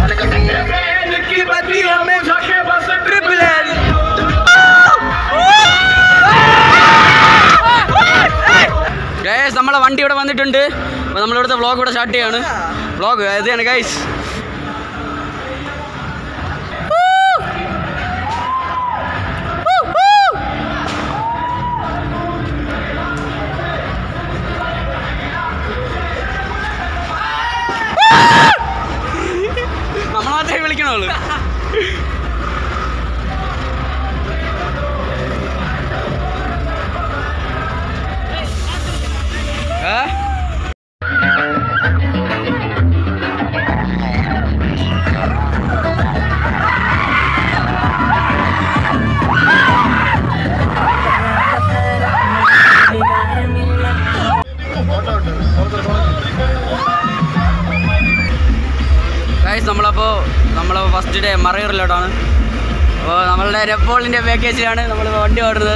Guys നമ്മളെ വണ്ടി ഇവിടെ വന്നിട്ടുണ്ട് അപ്പോൾ നമ്മളിവിടുത്തെ വ്ളോഗ് ഇവിടെ സ്റ്റാർട്ട് ചെയ്യാണ് വ്ളോഗ് ഇതാണ് ഗൈസ് നമ്മൾ മാത്രമേ വിളിക്കണുള്ളൂ ഏ ഗൈസ് നമ്മളപ്പോൾ നമ്മൾ ഫസ്റ്റ് ഡേ മറയൂറിലോട്ടാണ് അപ്പോൾ നമ്മളുടെ നെപ്പോളിൻ്റെ പാക്കേജിലാണ് നമ്മൾ വണ്ടി ഓടുന്നത്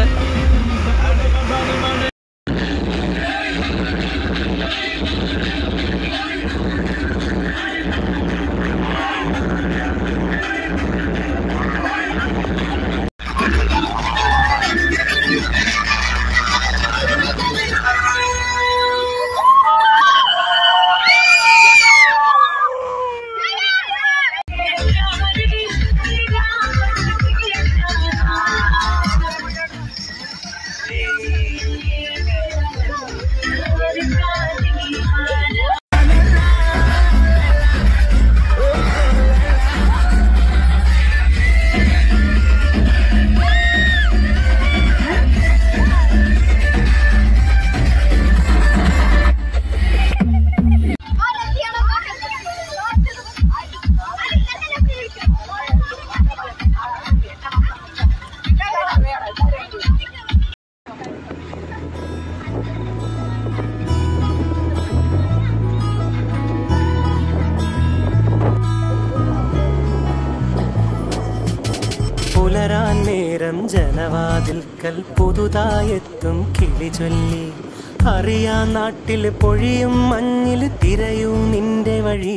പുലരാൻ നേരം ജനവാതിൽക്കൽ പുതുതായെത്തും കിളി ചൊല്ലി അറിയാൻ നാട്ടിൽ പൊഴിയും മഞ്ഞിൽ തിരയൂ നിന്റെ വഴി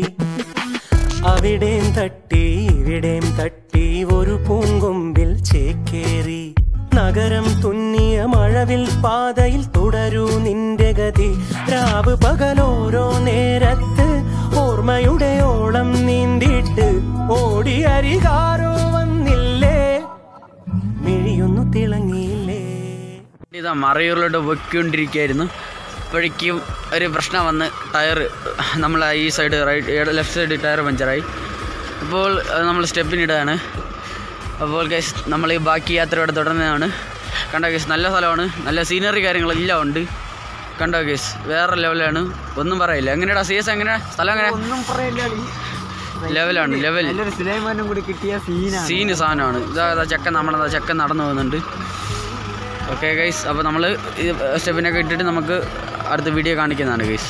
അവിടേം തട്ടി ഇവിടേം തട്ടി ഒരു പൂങ്കൊമ്പിൽ ചേക്കേറി നഗരം തുന്നിയ മഴവിൽ പാതയിൽ തുടരൂ നിന്റെ ഗതി രാവ് പകലോരോ നേരത്ത് ഓർമ്മയുടെ ഓളം നീന്തിയിട്ട് ഓടി അരികാരോ വന്നില്ലേ മിഴിയൊന്നു തിളങ്ങിയില്ലേ ഇതാ മറയൂരിലോട്ട് പൊയ്ക്കൊണ്ടിരിക്കുകയായിരുന്നു അപ്പോഴേക്കും ഒരു പ്രശ്നം വന്ന് ടയർ നമ്മൾ ഈ side right left side tyre പഞ്ചറായി അപ്പോൾ നമ്മൾ സ്റ്റെപ്പിനിടുകയാണ് അപ്പോൾ ഗൈസ് നമ്മൾ ഈ ബാക്കി യാത്ര ഇവിടെ തുടരുന്നതാണ് കണ്ടോ ഗൈസ് നല്ല സ്ഥലമാണ് നല്ല സീനറി കാര്യങ്ങളെല്ലാം ഉണ്ട് കണ്ടോ ഗൈസ് വേറെ ലെവലാണ് ഒന്നും പറയില്ല എങ്ങനെയാടാ സി എസ് എങ്ങനെ സ്ഥലം എങ്ങനെ ഒന്നും പറയില്ല ലെവലാണ് ലെവൽ നല്ലൊരു സുലൈമാനും കൂടി കിട്ടിയ സീനാണ് സീന് സാധനമാണ് ഇതാ ഇതാ ചെക്കൻ നമ്മളതാ ചെക്കൻ നടന്നു പോകുന്നുണ്ട് ഓക്കെ ഗൈസ് അപ്പോൾ നമ്മൾ ഈ സ്റ്റെപ്പിനൊക്കെ ഇട്ടിട്ട് നമുക്ക് അടുത്ത വീഡിയോ കാണിക്കുന്നതാണ് ഗൈസ്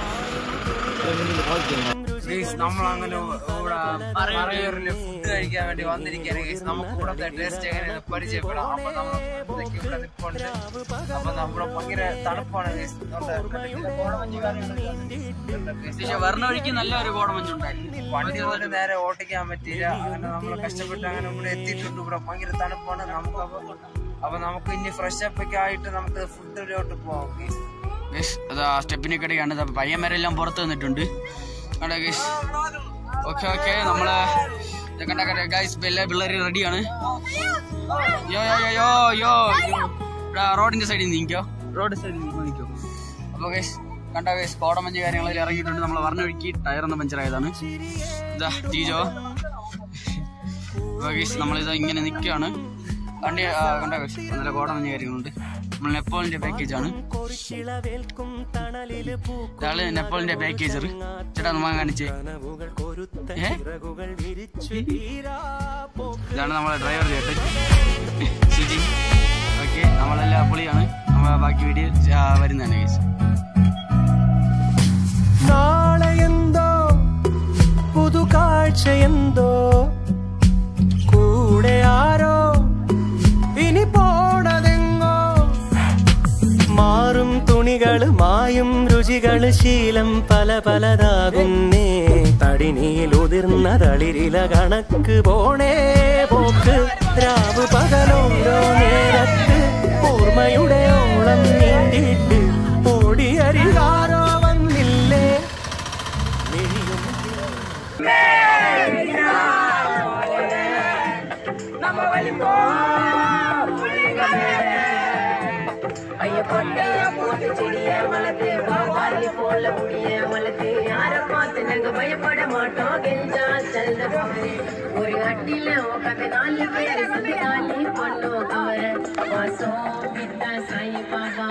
നമ്മളങ്ങനെ ഇവിടെ ഫുഡ് കഴിക്കാൻ വേണ്ടി വന്നിരിക്കുകയാണ് guys. നമുക്ക് ഇവിടുത്തെ ടേസ്റ്റ് എങ്ങനെയാണ് പരിചയപ്പെടാം അപ്പൊ നമ്മൾ ഇതൊക്കെ ഇവിടെ നിൽപ്പുണ്ട് അപ്പൊ നമ്മുടെ ഭയങ്കര തണുപ്പാണ് guys. നമ്മുടെ കണ്ടിട്ടില്ല, കോടമഞ്ഞ് കാര്യങ്ങളൊക്കെ ഉണ്ട് guys. വരണ വഴിക്ക് നല്ല ഒരു കോടമഞ്ഞുണ്ടായി വണ്ടി പോലും നേരെ ഓട്ടിക്കാൻ പറ്റിയില്ല അങ്ങനെ നമ്മൾ കഷ്ടപ്പെട്ട് അങ്ങനെ ഇവിടെ എത്തിയിട്ടുണ്ട് ഇവിടെ ഭയങ്കര തണുപ്പാണ് നമുക്ക് അപ്പൊ അപ്പൊ നമുക്ക് ഇനി ഫ്രഷ് അപ്പ് ഒക്കെ ആയിട്ട് നമുക്ക് ഫുഡിലോട്ട് പോവാം guys. ഗൈസ് അതാ സ്റ്റെപ്പിനൊക്കെ ഇടയ്ക്കാണ് ഇതാ പയ്യന്മാരെല്ലാം പുറത്ത് നിന്നിട്ടുണ്ട് കണ്ടോ ഗൈസ് ഓക്കെ ഓക്കെ നമ്മള് ഇത് കണ്ട കണ്ട ഗൈസ് എല്ലാ പിള്ളേർ റെഡിയാണ് യോ യോ യോ യോ യോ ഇവിടെ റോഡിന്റെ സൈഡിൽ നിൽക്കോ റോഡ് സൈഡിൽ നിൽക്കോ അപ്പോൾ ഗൈസ് കണ്ട ഗൈസ് കോടമഞ്ഞ് കാര്യങ്ങളിൽ ഇറങ്ങിയിട്ടുണ്ട് നമ്മൾ പറഞ്ഞ വഴിക്ക് ടയർ ഒന്ന് പഞ്ചറായതാണ് ഇതാ ടീജോ അപ്പോൾ ഗൈസ് നമ്മളിതാ ഇങ്ങനെ നിൽക്കുകയാണ് വണ്ടി ആ, കണ്ട ഗൈസ് നല്ല കോടമഞ്ഞ് കാര്യങ്ങളുണ്ട് നമ്മൾ നെപ്പോളിന്റെ പാക്കേജ് ആണ് കൊഴിച്ചിളവേൽക്കും തണലില് ഇതാണ് നെപ്പോളിന്റെ പാക്കേജർ ചേട്ടാ നമ്മൾ കാണിച്ചേ പൂക്കനവുകൾ കൊരുത്ത ഏ? ചിറകുകൾ വിരിച്ചു വീരാപ്പോ ഇതാണ് നമ്മളെ ഡ്രൈവർ ചേട്ടൻ സുജി ഓക്കെ നമ്മളെല്ലാം പൊളിയാണ് നമ്മൾ ബാക്കി വീഡിയോ വരുന്നതാണ് കേസ് നാളെ എന്തോ പുതു കാഴ്ച എന്തോ കൂടെ ആരോ ഇനി പോണതെങ്ങോ മാറും തുണികള് മായും രുചികള് ശീലം പല പലതാകുന്നേ തടിനിയിൽ ഉതിർന്ന തളിരില കണക്ക് പോണേ പോക്ക് രാവ് പകലോരോ നേരത്ത് ഓർമ്മയുടെ ഓളം നീണ്ടിട്ട് ഓടിയരികാരോ വന്നില്ലേ മിഴിയും பயப்பட மாட்டோம் கெஞ்சா செல்ல போது ஒரு அட்டில உட்காந்து நாலு பேர் சுத்தி காலி பண்ணோம் கவர வாசம் வித்தா சாய் பாபா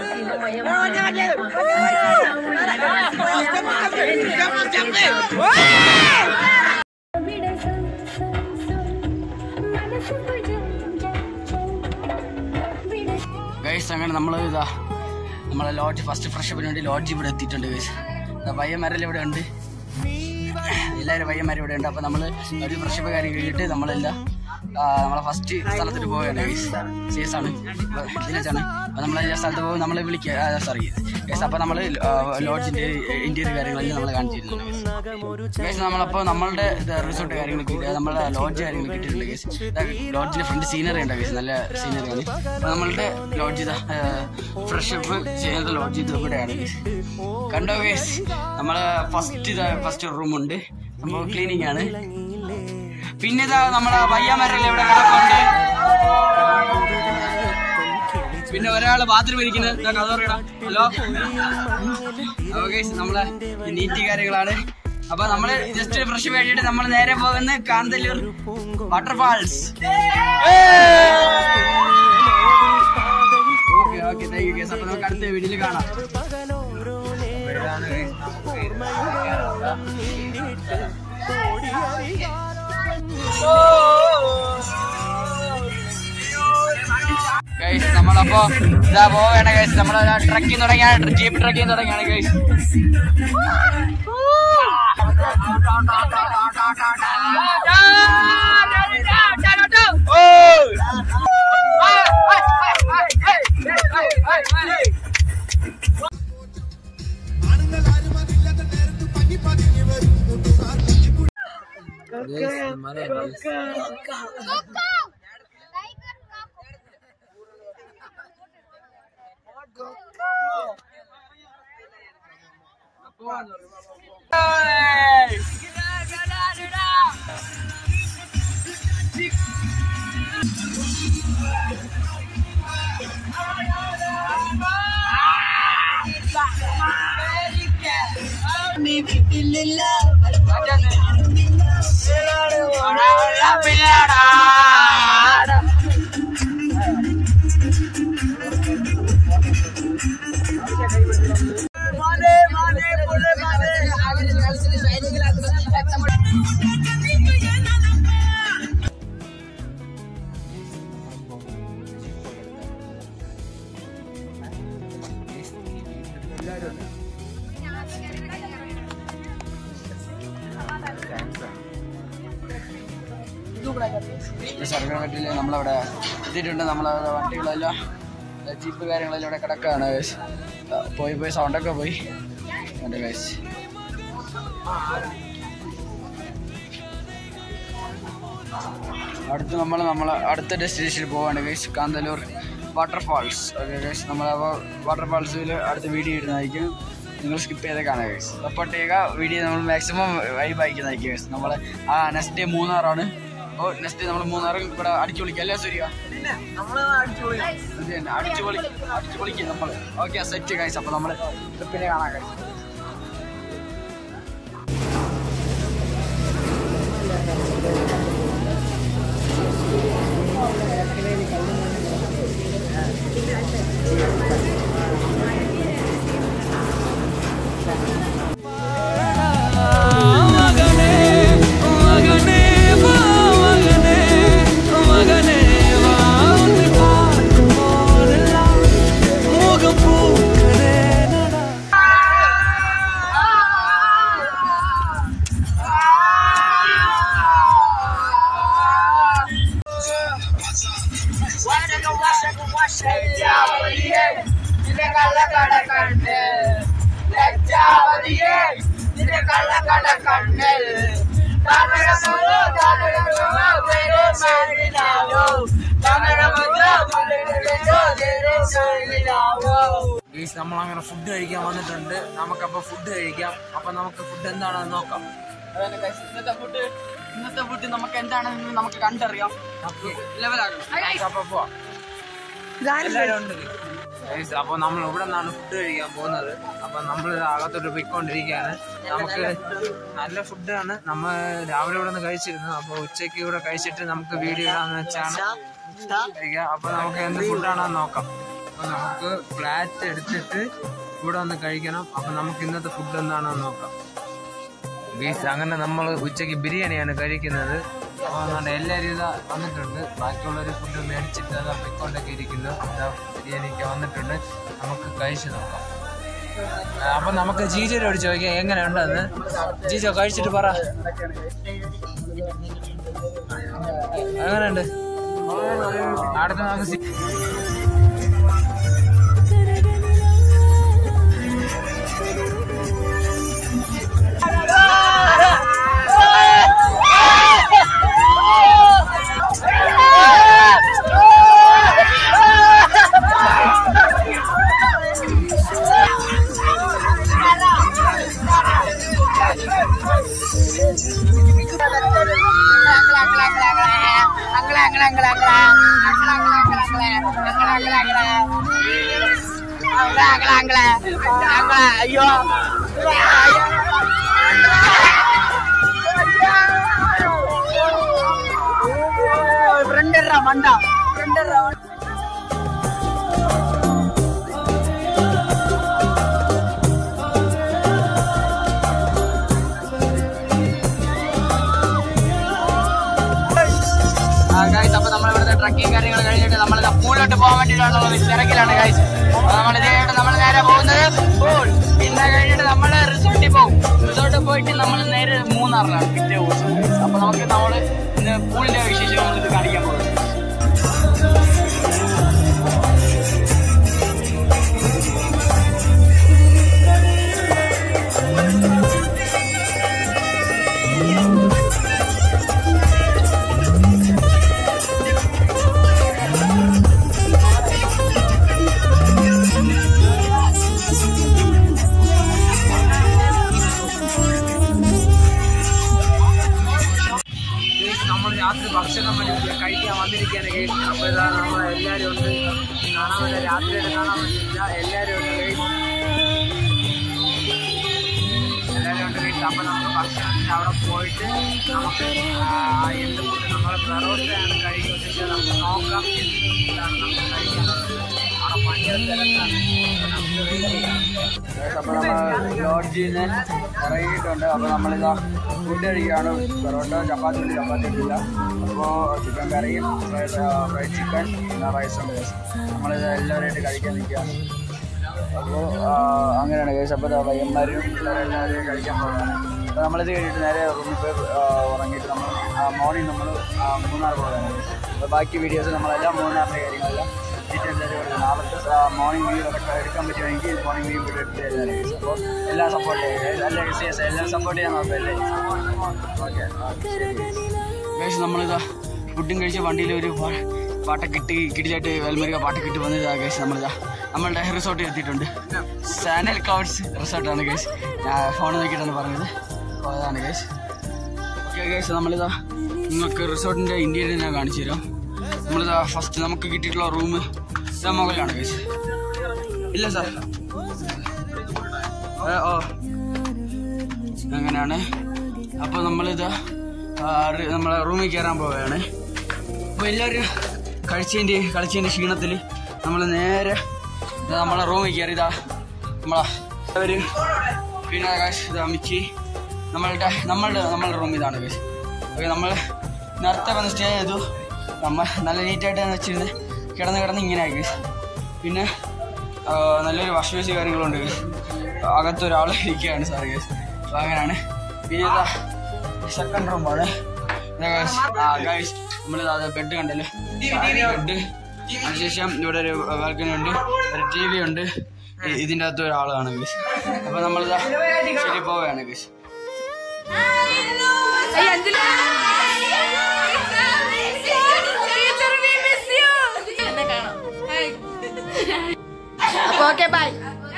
ഗൈസ് അങ്ങനെ നമ്മൾ ഇതാ നമ്മളെ ലോഡ്ജ് ഫസ്റ്റ് ഫ്രഷപ്പിന് വേണ്ടി ലോഡ്ജ് ഇവിടെ എത്തിയിട്ടുണ്ട് ഗൈസ് പയ്യന്മാരെല്ലാം ഇവിടെ ഉണ്ട് എല്ലാവരും പയ്യന്മാരും ഇവിടെ ഉണ്ട് അപ്പോൾ നമ്മൾ ഒരു ഫ്രഷപ്പ് കാര്യം കഴിഞ്ഞിട്ട് നമ്മളെല്ലാം ആ, നമ്മളെ ഫസ്റ്റ് സ്ഥലത്തിട്ട് പോവുകയാണ് ഗൈസ് സീസ് ആണ് ഇതിലാണ് അപ്പോൾ നമ്മളെല്ലാ സ്ഥലത്ത് പോകും നമ്മളെ വിളിക്കുക സോറി ഗൈസ് അപ്പോൾ നമ്മൾ ലോഡ്ജിൻ്റെ ഇൻറ്റീരിയർ കാര്യങ്ങളെല്ലാം നമ്മൾ കാണിച്ചിരുന്നുണ്ട് ഗൈസ് ഗൈസ് നമ്മളപ്പോൾ നമ്മളുടെ റിസോർട്ട് കാര്യങ്ങളൊക്കെ ഇല്ല നമ്മളുടെ ലോഡ്ജ് കാര്യങ്ങൾ കിട്ടിയിട്ടുണ്ട് ഗൈസ് ലോഡ്ജിന്റെ ഫ്രണ്ട് സീനറി ഉണ്ട് ഗൈസ് നല്ല സീനറിയാണ് അപ്പോൾ നമ്മളുടെ ലോഡ്ജ് ഇതാ ഫ്രഷ് അപ്പ് ചെയ്യുന്ന ലോഡ്ജ് ഇത് ഇവിടെയാണ് ഗൈസ് കണ്ടോ ഗൈസ് നമ്മളെ ഫസ്റ്റ് ഇതാ ഫസ്റ്റ് റൂമുണ്ട് സംഭവം ക്ലീനിങ് ആണ് പിന്നെ ഇതാ നമ്മളെ പയ്യാമരല്ലേ ഇവിടെ കിടപ്പുണ്ട് പിന്നെ ഒരാള് ബാത്റൂം ഇരിക്കുന്നത് ഇതാ കഥ പറയടാ ഹലോ ഓക്കെ നമ്മളെ നീറ്റ് കാര്യങ്ങളാണ് അപ്പൊ നമ്മള് ജസ്റ്റ് ഫ്രഷ് വേണ്ടിയിട്ട് നമ്മൾ നേരെ പോകുന്ന Kanthalloor waterfalls okay okay thank you guys അപ്പൊ നമുക്ക് അടുത്ത വീഡിയോയിൽ കാണാം പകലോരോ നേരത്ത് ഓർമ്മയുടെ ഓളം നീണ്ടിട്ട് ഓടിയരികാരോ ഗൈസ് നമ്മളപ്പോ ഇതാ പോവേണ്ട ഗൈസ് നമ്മൾ ട്രക്കിംഗ് തുടങ്ങിയാണ് ജീപ്പ് ട്രക്കിംഗ് തുടങ്ങിയാണ് ഗൈസ് സർക്കാർ നമ്മളവിടെ എത്തിയിട്ടുണ്ട് നമ്മളെ വണ്ടികളെല്ലാം ജീപ്പ് കാര്യങ്ങളെല്ലാം ഇവിടെ കിടക്കുകയാണ് guys. ആ, പോയി പോയി സൗണ്ടൊക്കെ പോയി എൻ്റെ ഗൈസ് അടുത്ത് നമ്മൾ നമ്മൾ അടുത്ത ഡെസ്റ്റിനേഷനിൽ പോവാണ് guys Kanthalloor waterfalls okay guys നമ്മൾ വാട്ടർഫാൾസിൽ അടുത്ത വീഡിയോ ഇടുന്നതായിരിക്കും നിങ്ങൾ സ്കിപ്പ് ചെയ്ത് കാണുക ഗൈസ് സപ്പോർട്ട് ചെയ്യുക വീഡിയോ നമ്മൾ മാക്സിമം വൈബ് അയക്കുന്നതായിരിക്കും ഗൈസ് നമ്മൾ ആ നെക്സ്റ്റ് ഡേ മൂന്നാറാണ് അപ്പോൾ നെക്സ്റ്റ് നമ്മൾ മൂന്നാറ് ഇവിടെ അടിച്ചു പൊളിക്കുക അല്ലേ സൂര്യ അത് തന്നെ അടിച്ചു പൊളി അടിച്ചു പൊളിക്കും നമ്മൾ ഓക്കെ സെറ്റ് ഗൈസ് അപ്പോൾ നമ്മൾ ട്രിപ്പിനെ കാണാം ഗൈസ് മകനേ മകനേ വാ മകനേ മകനേ വാ ഒന്ന് പാടുമ്പോഴെല്ലാം മുഖം പൂക്കണേ നട നിന്റെ കള്ള കള്ള കണ്ണിൽ തമിഴ മുതൽ തമിഴ ഗീസ് നമ്മൾ അങ്ങനെ ഫുഡ് കഴിക്കാൻ വന്നിട്ടുണ്ട് നമുക്കപ്പോ ഫുഡ് കഴിക്കാം അപ്പൊ നമുക്ക് ഫുഡ് എന്താണെന്ന് നോക്കാം അതാണ് guys. ഇന്നത്തെ ഫുഡ് ഇന്നത്തെ ഫുഡ് നമുക്ക് എന്താണെന്ന് നമുക്ക് കണ്ടറിയാം ലെവലാകണം നമുക്ക് അപ്പൊ പോവാം എല്ലാവരും ഉണ്ട് ഗൈസ് അപ്പൊ നമ്മൾ ഇവിടെ നിന്നാണ് ഫുഡ് കഴിക്കാൻ പോകുന്നത് അപ്പൊ നമ്മൾ അകത്തോട്ട് പോയിക്കൊണ്ടിരിക്കുകയാണ് നമുക്ക് നല്ല ഫുഡാണ് നമ്മൾ രാവിലെ ഇവിടെ നിന്ന് കഴിച്ചിരുന്നു അപ്പൊ ഉച്ചയ്ക്ക് ഇവിടെ കഴിച്ചിട്ട് നമുക്ക് വീഡിയോ ഇടാന്ന് വെച്ചാണ് കഴിക്കുക അപ്പൊ നമുക്ക് എന്ത് ഫുഡാണെന്ന് നോക്കാം അപ്പൊ നമുക്ക് ഫ്ലാറ്റ് എടുത്തിട്ട് ഇവിടെ വന്ന് കഴിക്കണം അപ്പൊ നമുക്ക് ഇന്നത്തെ ഫുഡ് എന്താണെന്ന് നോക്കാം ഗീസ് അങ്ങനെ നമ്മൾ ഉച്ചയ്ക്ക് ബിരിയാണിയാണ് കഴിക്കുന്നത് അപ്പോൾ അതുകൊണ്ട് എല്ലാവരും ഇതാ വന്നിട്ടുണ്ട് ബാക്കിയുള്ളൊരു ഫുഡ് മേടിച്ചിട്ട് അതാ പൊയ്ക്കൊണ്ടൊക്കെ ഇരിക്കുന്നു ഇതാ ബിരിയാണിക്ക് വന്നിട്ടുണ്ട് നമുക്ക് കഴിച്ചു നോക്കാം ആ, അപ്പൊ നമുക്ക് ജീജോയോട് ചോദിക്കാം എങ്ങനെ ഉണ്ടെന്ന് ജീജോ കഴിച്ചിട്ട് പറ എങ്ങനെയുണ്ട് അടുത്ത നമുക്ക് സി- അയ്യോ ഫ്രണ്ട് മണ്ട ഫ്രണ്ട് ഗൈസ് അപ്പൊ നമ്മൾ ഇവിടുത്തെ ട്രക്കിങ് കാര്യങ്ങൾ കഴിഞ്ഞിട്ട് നമ്മൾ പൂളിലോട്ട് പോകാൻ വേണ്ടിയിട്ടുള്ള തിരക്കിലാണ് ഗൈസ് നമ്മൾ ഇതായിട്ട് നമ്മൾ നേരെ പോകുന്നത് പൂൾ പിന്നെ കഴിഞ്ഞിട്ട് നമ്മൾ റിസോർട്ടിൽ പോകും റിസോർട്ടിൽ പോയിട്ട് നമ്മൾ നേരെ മൂന്നാറിലാണ് പിറ്റേ ദിവസം guys. അപ്പൊ നമുക്ക് നമ്മൾ ഇന്ന് പൂളിന്റെ വിശേഷം നമ്മൾ ഇത് കാണിക്കാൻ പോകുന്നത് നമ്മൾ രാത്രി ഭക്ഷണം വേണ്ടി കഴിക്കാൻ വന്നിരിക്കുകയാണ് ഗൈസ് അപ്പോൾ ഇതാ നമ്മൾ എല്ലാവരും ഉണ്ട് കാണാൻ വേണ്ടി രാത്രിയായിട്ട് കാണാൻ പറ്റില്ല എല്ലാവരും ഉണ്ട് ഗൈസ് എല്ലാവരും ഉണ്ട് ഗൈസ് അപ്പോൾ നമുക്ക് ഭക്ഷണത്തിന് അവിടെ പോയിട്ട് നമുക്ക് ആ, എന്ത് ഫുഡ് നമ്മൾ പെറോട്ടയാണ് കഴിക്കുന്നത് നമുക്ക് നോക്കാം എന്ത് ഫുഡാണ് നമുക്ക് കഴിക്കുന്നത് അവിടെ ഭയങ്കര തിരക്കാണ് നമുക്ക് വെയിറ്റ് ചെയ്യാം അപ്പൊ നമ്മൾ ലോഡ്ജിൽ നിന്ന് ഇറങ്ങിയിട്ടുണ്ട് അപ്പൊ നമ്മളിതാ ഫുഡ് കഴിക്കുകയാണ് പൊറോട്ട ചപ്പാത്തി ഉണ്ട് ചപ്പാത്തി ഇട്ടില്ല അപ്പോൾ ചിക്കൻ കറിയും ഫ്രൈഡ് ചിക്കൻ പിന്നെ റൈസും നമ്മളിത് എല്ലാവരുമായിട്ട് കഴിക്കാൻ നിൽക്കുകയാണ് അപ്പോൾ അങ്ങനെയാണ് കേസ് അപ്പോൾ പയ്യന്മാരും എല്ലാവരും കഴിക്കാൻ പോകുകയാണ് അപ്പോൾ നമ്മളിത് കഴിഞ്ഞിട്ട് നേരെ റൂമിൽ പോയി ആ, ഉറങ്ങിയിട്ട് നമ്മൾ മോർണിംഗ് നമ്മൾ മൂന്നാർ പോകുകയാണ് അപ്പോൾ ബാക്കി വീഡിയോസ് നമ്മളെല്ലാം മൂന്നാറിൻ്റെ കാര്യങ്ങളെല്ലാം ഡീറ്റെയിൽസ് ആയിട്ട് കൊടുക്കും നാളത്തെ മോർണിംഗ് വ്യൂ ഒക്കെ എടുക്കാൻ പറ്റുമെങ്കിൽ മോർണിംഗ് വ്യൂ വീഡിയോ എടുത്ത് തരുന്നതാണ് guys. അപ്പോൾ എല്ലാം സപ്പോർട്ട് ചെയ്യുക എല്ലാ വിഷയസ് എല്ലാം സപ്പോർട്ട് ചെയ്യാൻ നോക്കല്ലേ ഓക്കെ ഗൈസ് നമ്മളിതാ ഫുഡും കഴിച്ച് വണ്ടിയിൽ ഒരു പാ- പാട്ടൊക്കെ ഇട്ട് കിടിലായിട്ട് വേൽമരിക പാട്ടൊക്കെ ഇട്ട് വന്നതാ ഗൈസ് നമ്മളിതാ നമ്മളുടെ റിസോർട്ടിൽ എത്തിയിട്ടുണ്ട് സാനൽ ക്ലൗഡ്സ് റിസോർട്ടാണ് ഗൈസ് ഞാൻ ഫോൺ നോക്കിയിട്ടാണ് പറഞ്ഞത് അപ്പോൾ അതാണ് ഗൈസ് ഓക്കെ ഗൈസ് നമ്മളിതാ നിങ്ങൾക്ക് റിസോർട്ടിൻ്റെ ഇന്ത്യയിൽ ഞാൻ കാണിച്ചു തരാം നമ്മളിതാ ഫസ്റ്റ് നമുക്ക് കിട്ടിയിട്ടുള്ള റൂം ഇതാ മുകളിലാണ് ഗൈസ് ഇല്ല സാർ ഓ അങ്ങനെയാണ് അപ്പോൾ നമ്മളിതാ ആ, റി- നമ്മളെ റൂമിൽ കയറാൻ പോവുകയാണ് അപ്പോൾ എല്ലാവരും കഴിച്ചതിൻ്റെ കളിച്ചതിൻ്റെ ക്ഷീണത്തിൽ നമ്മൾ നേരെ ഇതാ നമ്മളെ റൂമിൽ കയറിയതാ നമ്മളെ ഒരു പിന്നെ കാശ് ഇതാ മിച്ചി നമ്മളുടെ നമ്മളുടെ നമ്മളുടെ റൂം ഇതാണ് കാശ് ഓക്കെ നമ്മൾ നേരത്തെ വന്ന് സ്റ്റേ ചെയ്തു നമ്മൾ നല്ല നീറ്റായിട്ടാണ് വെച്ചിരുന്നത് കിടന്ന് കിടന്ന് ഇങ്ങനെ ആക്കി പിന്നെ ആ, നല്ലൊരു വാഷ് ബേസ് കാര്യങ്ങളുണ്ട് guys. അകത്തൊരാൾ ഇരിക്കുകയാണ് സാർ ഗേസ് അപ്പോൾ അങ്ങനെയാണ് പിന്നെ ഇതാ സെക്കൻഡ് റൂമാണ് ഗൈസ് നമ്മളിതാ ബെഡ് കണ്ടല്ലോ ബെഡ് അതിനുശേഷം ഇവിടെ ഒരു ബാൽക്കണി ഉണ്ട് ഒരു ടി വി ഉണ്ട് ഇ- ഇതിന്റെ അകത്ത് ഒരാളാണ് ഗൈസ് അപ്പൊ നമ്മൾ ശരി പോവുകയാണ് ഗൈസ് അപ്പൊ ഓക്കെ ബൈ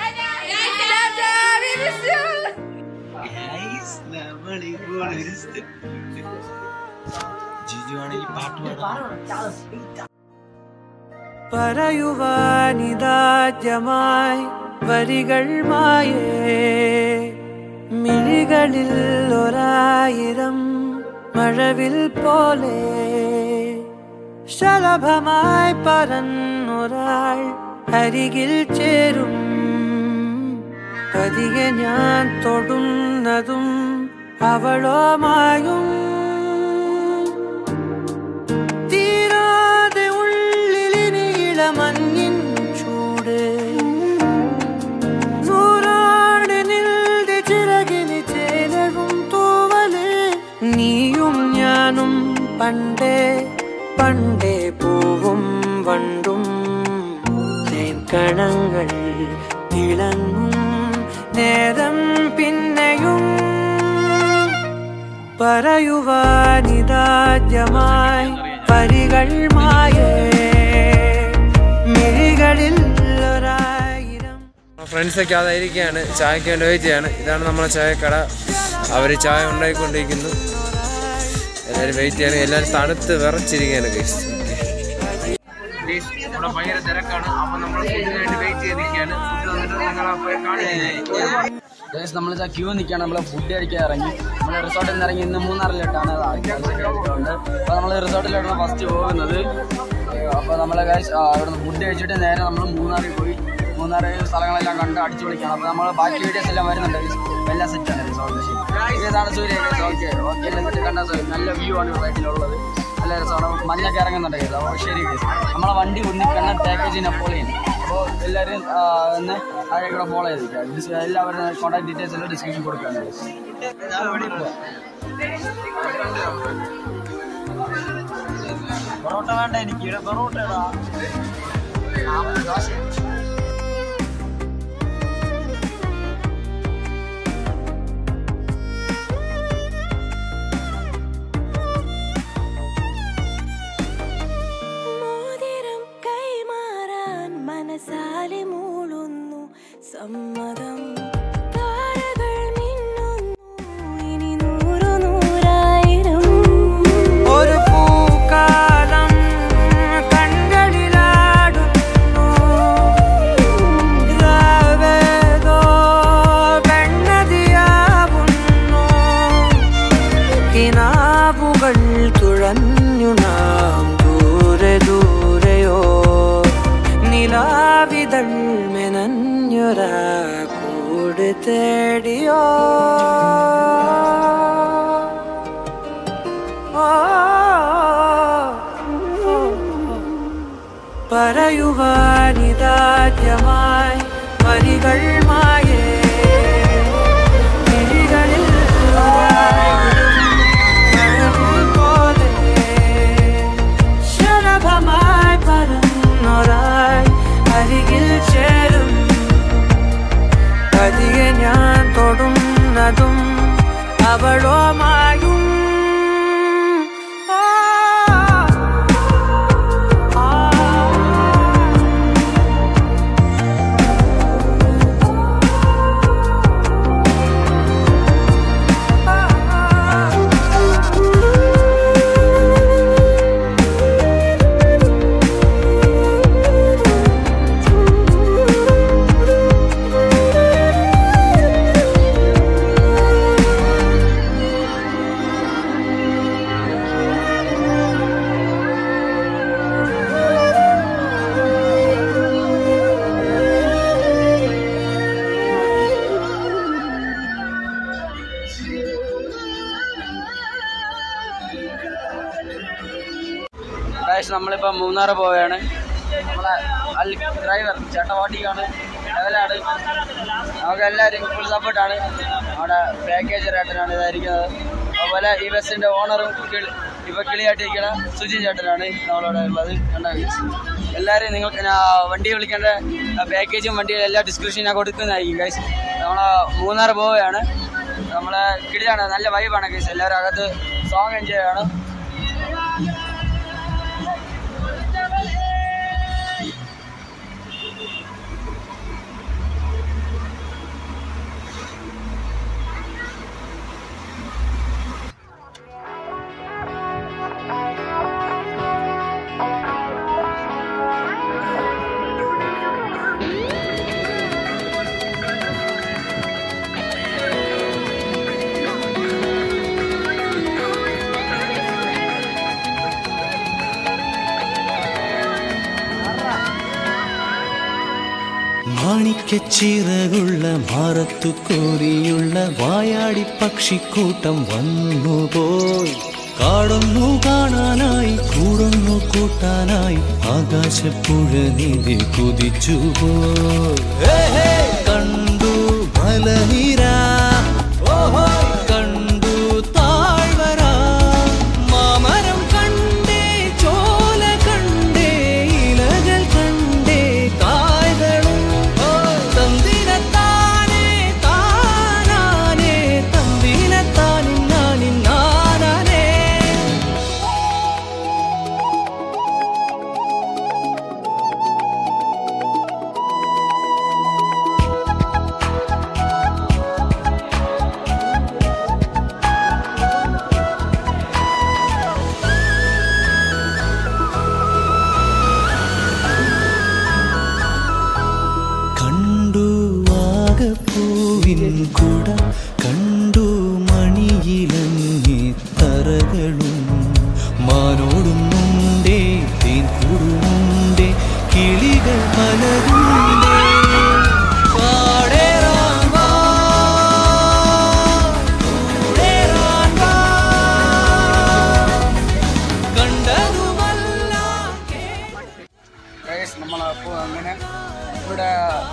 പറയുവാനിതാദ്യമായി വരികൾ മായേ മിഴികളിൽ ഒരായിരം മഴവിൽ പോലെ ശലഭമായി പറന്നൊരാൾ അരികിൽ ചേരും പതിയെ ഞാൻ തൊടുന്നതും അവളോ മായും തീരാതെ ഉള്ളിലിനിയിള മഞ്ഞിൻ ചൂട് നൂറാണ്ട് നിൽതി ചിറകിന് ചേലവും തൂവല് നീയും ഞാനും പണ്ടേ പണ്ടേ പൂവും വണ്ടും തേൻകണങ്ങൾ തിളങ്ങും നേരം പിന്നെയും പറയുവാനിതാദ്യമായി പരികൾ മായേ മിഴികളിൽ ഒരായിരം ഫ്രണ്ട്സൊക്കെ അതായിരിക്കുകയാണ് ചായക്ക് വേണ്ടി വെയിറ്റ് ചെയ്യാണ് ഇതാണ് നമ്മളെ ചായക്കട അവർ ചായ ഉണ്ടാക്കിക്കൊണ്ടിരിക്കുന്നു എല്ലാവരും വെയിറ്റ് ചെയ്യാണ് എല്ലാവരും തണുത്ത് വിറച്ചിരിക്കുകയാണ് ഗൈസ് ഇവിടെ ഭയങ്കര തിരക്കാണ് അപ്പൊ നമ്മൾ ഫുഡിന് വേണ്ടി വെയിറ്റ് ചെയ്തിരിക്കുകയാണ് ഫുഡ് വന്നിട്ട് നിങ്ങളെ പോയി കാണിക്കുന്നത് ഗൈസ് നമ്മളിതാ ക്യൂ നിൽക്കുകയാണ് നമ്മൾ ഫുഡ് കഴിക്കാൻ ഇറങ്ങി നമ്മൾ റിസോർട്ടിൽ നിന്ന് ഇറങ്ങി ഇന്ന് മൂന്നാറിലോട്ടാണ് ഉണ്ട് അപ്പോൾ നമ്മൾ റിസോർട്ടിലോട്ടാണ് ഫസ്റ്റ് പോകുന്നത് അപ്പോൾ നമ്മളെ ഗൈസ് ഇവിടുന്ന് ഫുഡ് കഴിച്ചിട്ട് നേരെ നമ്മൾ മൂന്നാറിൽ പോയി മൂന്നാർ സ്ഥലങ്ങളെല്ലാം കണ്ട് അടിച്ചു പൊളിക്കണം അപ്പോൾ നമ്മൾ ബാക്കി വീഡിയോസ് എല്ലാം വരുന്നുണ്ട് guys. എല്ലാം സെറ്റാണ് റിസോർട്ട് ഇതാണ് സൂര്യ ഓക്കെ ഓക്കെ എല്ലാം സെറ്റ് കണ്ട നല്ല വ്യൂ ആണ് സൈഡിലുള്ളത് നല്ല രസമാണ് മഞ്ഞൊക്കെ ഇറങ്ങുന്നുണ്ട് guys. അപ്പോൾ ശരി guys. നമ്മളെ വണ്ടി ഉണ്ണിക്കണ്ണ പാക്കേജ് നെപ്പോളിയൻ അപ്പോൾ എല്ലാവരും ആ, ഒന്ന് അതിനെ കൂടെ ഫോളോ ചെയ്തിരിക്കുക ഡിസ്- എല്ലാവരും കോൺടാക്ട് ഡീറ്റെയിൽസ് എല്ലാം ഡിസ്ക്രിപ്ഷൻ കൊടുക്കുകയാണ് guys. പൊറോട്ട വേണ്ട എനിക്ക് ഇവിടെ പൊറോട്ട ഇടാ മോതിരം കൈമാറാൻ മനസാലെ മൂളുന്നു സമ്മതം താരകൾ മിന്നുന്നു ഇനി നൂറു നൂറായിരം ഒരു പൂക്കാലം കൺകളിലാടുന്നു രാവേതോ വെണ്ണതിയാവുന്നു കിനാവുകൾ തുഴഞ്ഞു നാം ദൂരെ ദൂരെയോ നിലാവിതൾ മെനഞ്ഞൊരാ കൂട് തേടിയോ പറയുവാനിതാദ്യമായി വരികൾ മായേ മിഴികളിൽ മഴവിൽ പോലെ ശലഭമായി പറന്നൊരായി അരികിൽ ചേരും പതിയെ ഞാൻ തൊടുന്നതും അവളോ മായും ആ, ആ, ഗൈസ് നമ്മളിപ്പോൾ മൂന്നാർ പോവുകയാണ് നമ്മളെ അൽ ഡ്രൈവർ ചേട്ടവാട്ടിക്കാണ് ലെവലാണ് നമുക്ക് എല്ലാവരും ഫുൾ സപ്പോർട്ടാണ് നമ്മുടെ പാക്കേജ് ചേട്ടനാണ് ഇതായിരിക്കുന്നത് അതുപോലെ ഈ ബസ്സിൻ്റെ ഓണറും കിളി ഇപ്പോൾ കിളിയായിട്ടിരിക്കുന്ന സുജി ചേട്ടനാണ് നമ്മളോട് ഉള്ളത് കണ്ടോ guys? എല്ലാവരും നിങ്ങൾക്ക് ഞാൻ വണ്ടി വിളിക്കേണ്ട പാക്കേജും വണ്ടിയും എല്ലാ ഡിസ്ക്രിപ്ഷൻ ഞാൻ കൊടുക്കുന്നതായിരിക്കും ഗൈസ് നമ്മൾ മൂന്നാർ പോവുകയാണ് നമ്മളെ കിടിലാണ് നല്ല വൈബാണ് ഗൈസ് എല്ലാവരും അകത്ത് സോങ് എൻജോയ് ആണ് മാണിക്കച്ചിറകുള്ള മാറത്തു കോരിയുള്ള വായാടി പക്ഷിക്കൂട്ടം വന്നുപോയി കാടൊന്നു കാണാനായി കൂടൊന്നു കൂട്ടാനായി ആകാശപ്പുഴ നീതി കുതിച്ചുപോയി കണ്ടു മലനിര ഓഹോ കണ്ടു താഴ്വര മാമരം കണ്ടേ ചോല കണ്ടേ ഇലകൾ കണ്ടേ കായ്കളും തന്തിനത്താനേ താനാനേ തന്തിനത്താനിന്നാനിന്നാനേ കണ്ടു വാഗപ്പൂവിൻ കുട കണ്ടു മണിയിലങ്ങി തറകളും മാനോടുന്നുണ്ടേ തേൻ കൂടുമുണ്ടേ കിളികൾ പലതുണ്ടേ പാടേറാൻ വാ, കൂടേറാൻ വാ, കണ്ടതുമല്ല ഗൈസ് നമ്മളപ്പോൾ അങ്ങനെ ഇവിടെ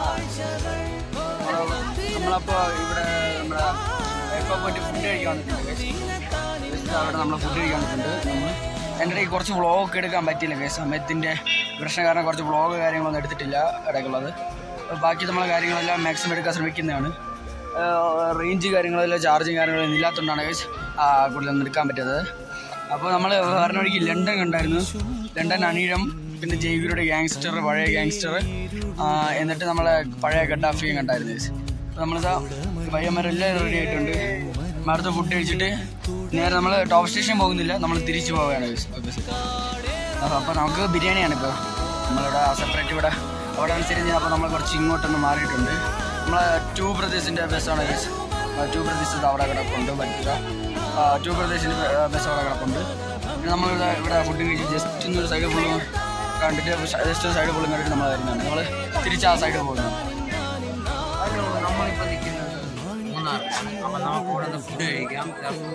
നമ്മളപ്പോൾ ഇവിടെ നമ്മുടെ ഇപ്പോൾ പോയിട്ട് ഫുഡ് കഴിക്കാൻ വന്നിട്ടുണ്ട് ഗൈസ് ജസ്റ്റ് അവിടെ നമ്മൾ ഫുഡ് കഴിക്കാൻ വന്നിട്ടുണ്ട് നമ്മൾ എൻ്റെ ഇടയ്ക്ക് കുറച്ച് വ്ളോഗൊക്കെ എടുക്കാൻ പറ്റിയില്ല ഗൈസ് സമയത്തിൻ്റെ പ്രശ്നം കാരണം കുറച്ച് വ്ളോഗ് കാര്യങ്ങളൊന്നും എടുത്തിട്ടില്ല ഇടയ്ക്കുള്ളത് അപ്പോൾ ബാക്കി നമ്മളെ കാര്യങ്ങളെല്ലാം മാക്സിമം എടുക്കാൻ ശ്രമിക്കുന്നതാണ് റേഞ്ച് കാര്യങ്ങളെല്ലാം ചാർജും കാര്യങ്ങളൊന്നും ഇല്ലാത്തതുകൊണ്ടാണ് ഗൈസ് കൂടുതലൊന്നും എടുക്കാൻ പറ്റാത്തത് അപ്പോൾ നമ്മൾ പറഞ്ഞ വഴിക്ക് ലണ്ടൻ കണ്ടായിരുന്നു ലണ്ടൻ അണീഴം പിന്നെ ജൈവിയുടെ ഗ്യാങ്സ്റ്റർ പഴയ ഗ്യാങ്സ്റ്റർ എന്നിട്ട് നമ്മളെ പഴയ ഗഡാഫിയും കണ്ടായിരുന്നു ഗൈസ് അപ്പോൾ നമ്മളിതാ പയ്യന്മാരെല്ലാം റെഡി ആയിട്ടുണ്ട് നമ്മൾ അടുത്ത ഫുഡ് കഴിച്ചിട്ട് നേരെ നമ്മൾ ടോപ്പ് സ്റ്റേഷൻ പോകുന്നില്ല നമ്മൾ തിരിച്ചു പോവുകയാണ് ഗൈസ് ഓക്കെ അപ്പോൾ നമുക്ക് ബിരിയാണിയാണ് ഇപ്പോൾ നമ്മളിവിടെ സെപ്പറേറ്റ് ഇവിടെ അവിടെ അനുസരിച്ച് അപ്പോൾ നമ്മൾ കുറച്ച് ഇങ്ങോട്ടൊന്ന് മാറിയിട്ടുണ്ട് നമ്മളെ ടു ബ്രദേഴ്സിൻ്റെ ബസ്സാണ് ഗൈസ് ടു ബ്രദേഴ്സ് അവിടെ കിടപ്പുണ്ട് പറ്റുക ടു ബ്രദേഴ്സിൻ്റെ ബസ് അവിടെ കിടപ്പുണ്ട് പിന്നെ നമ്മളിവിടെ ഇവിടെ ഫുഡ് കഴിച്ച് ജസ്റ്റ് ഒന്ന് സൈഡ് ഫുള്ളും കണ്ടിട്ട് ജസ്റ്റ് സൈഡ് ഫുള്ളും കണ്ടിട്ട് നമ്മൾ വരുന്നതാണ് നമ്മൾ തിരിച്ച് ആ സൈഡ് പോകുന്നത് ഹലോ നമ്മളിപ്പോൾ നിൽക്കുന്നത് മൂന്നാർ അപ്പം നമുക്ക് ഇവിടെ നിന്ന് ഫുഡ് കഴിക്കാം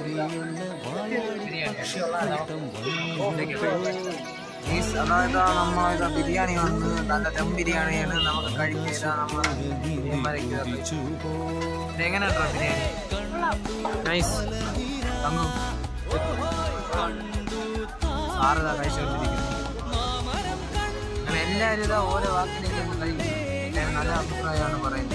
മീൻസ് അതായത് നമ്മളിത് ബിരിയാണി വന്ന് നല്ല ദം ബിരിയാണിയാണ് നമുക്ക് കഴിച്ചില്ല നമ്മൾ ഇതെങ്ങനെയുണ്ടോ ബിരിയാണി നൈസ് തന്നു സാറിതാ കഴിച്ചുകൊണ്ടിരിക്കുന്നു അങ്ങനെ എല്ലാവരും ഇതാ ഓരോ വാക്കിലേക്ക് ഒന്ന് കഴിക്കുന്നു എല്ലാവരും നല്ല അഭിപ്രായമാണ് പറയുന്നത്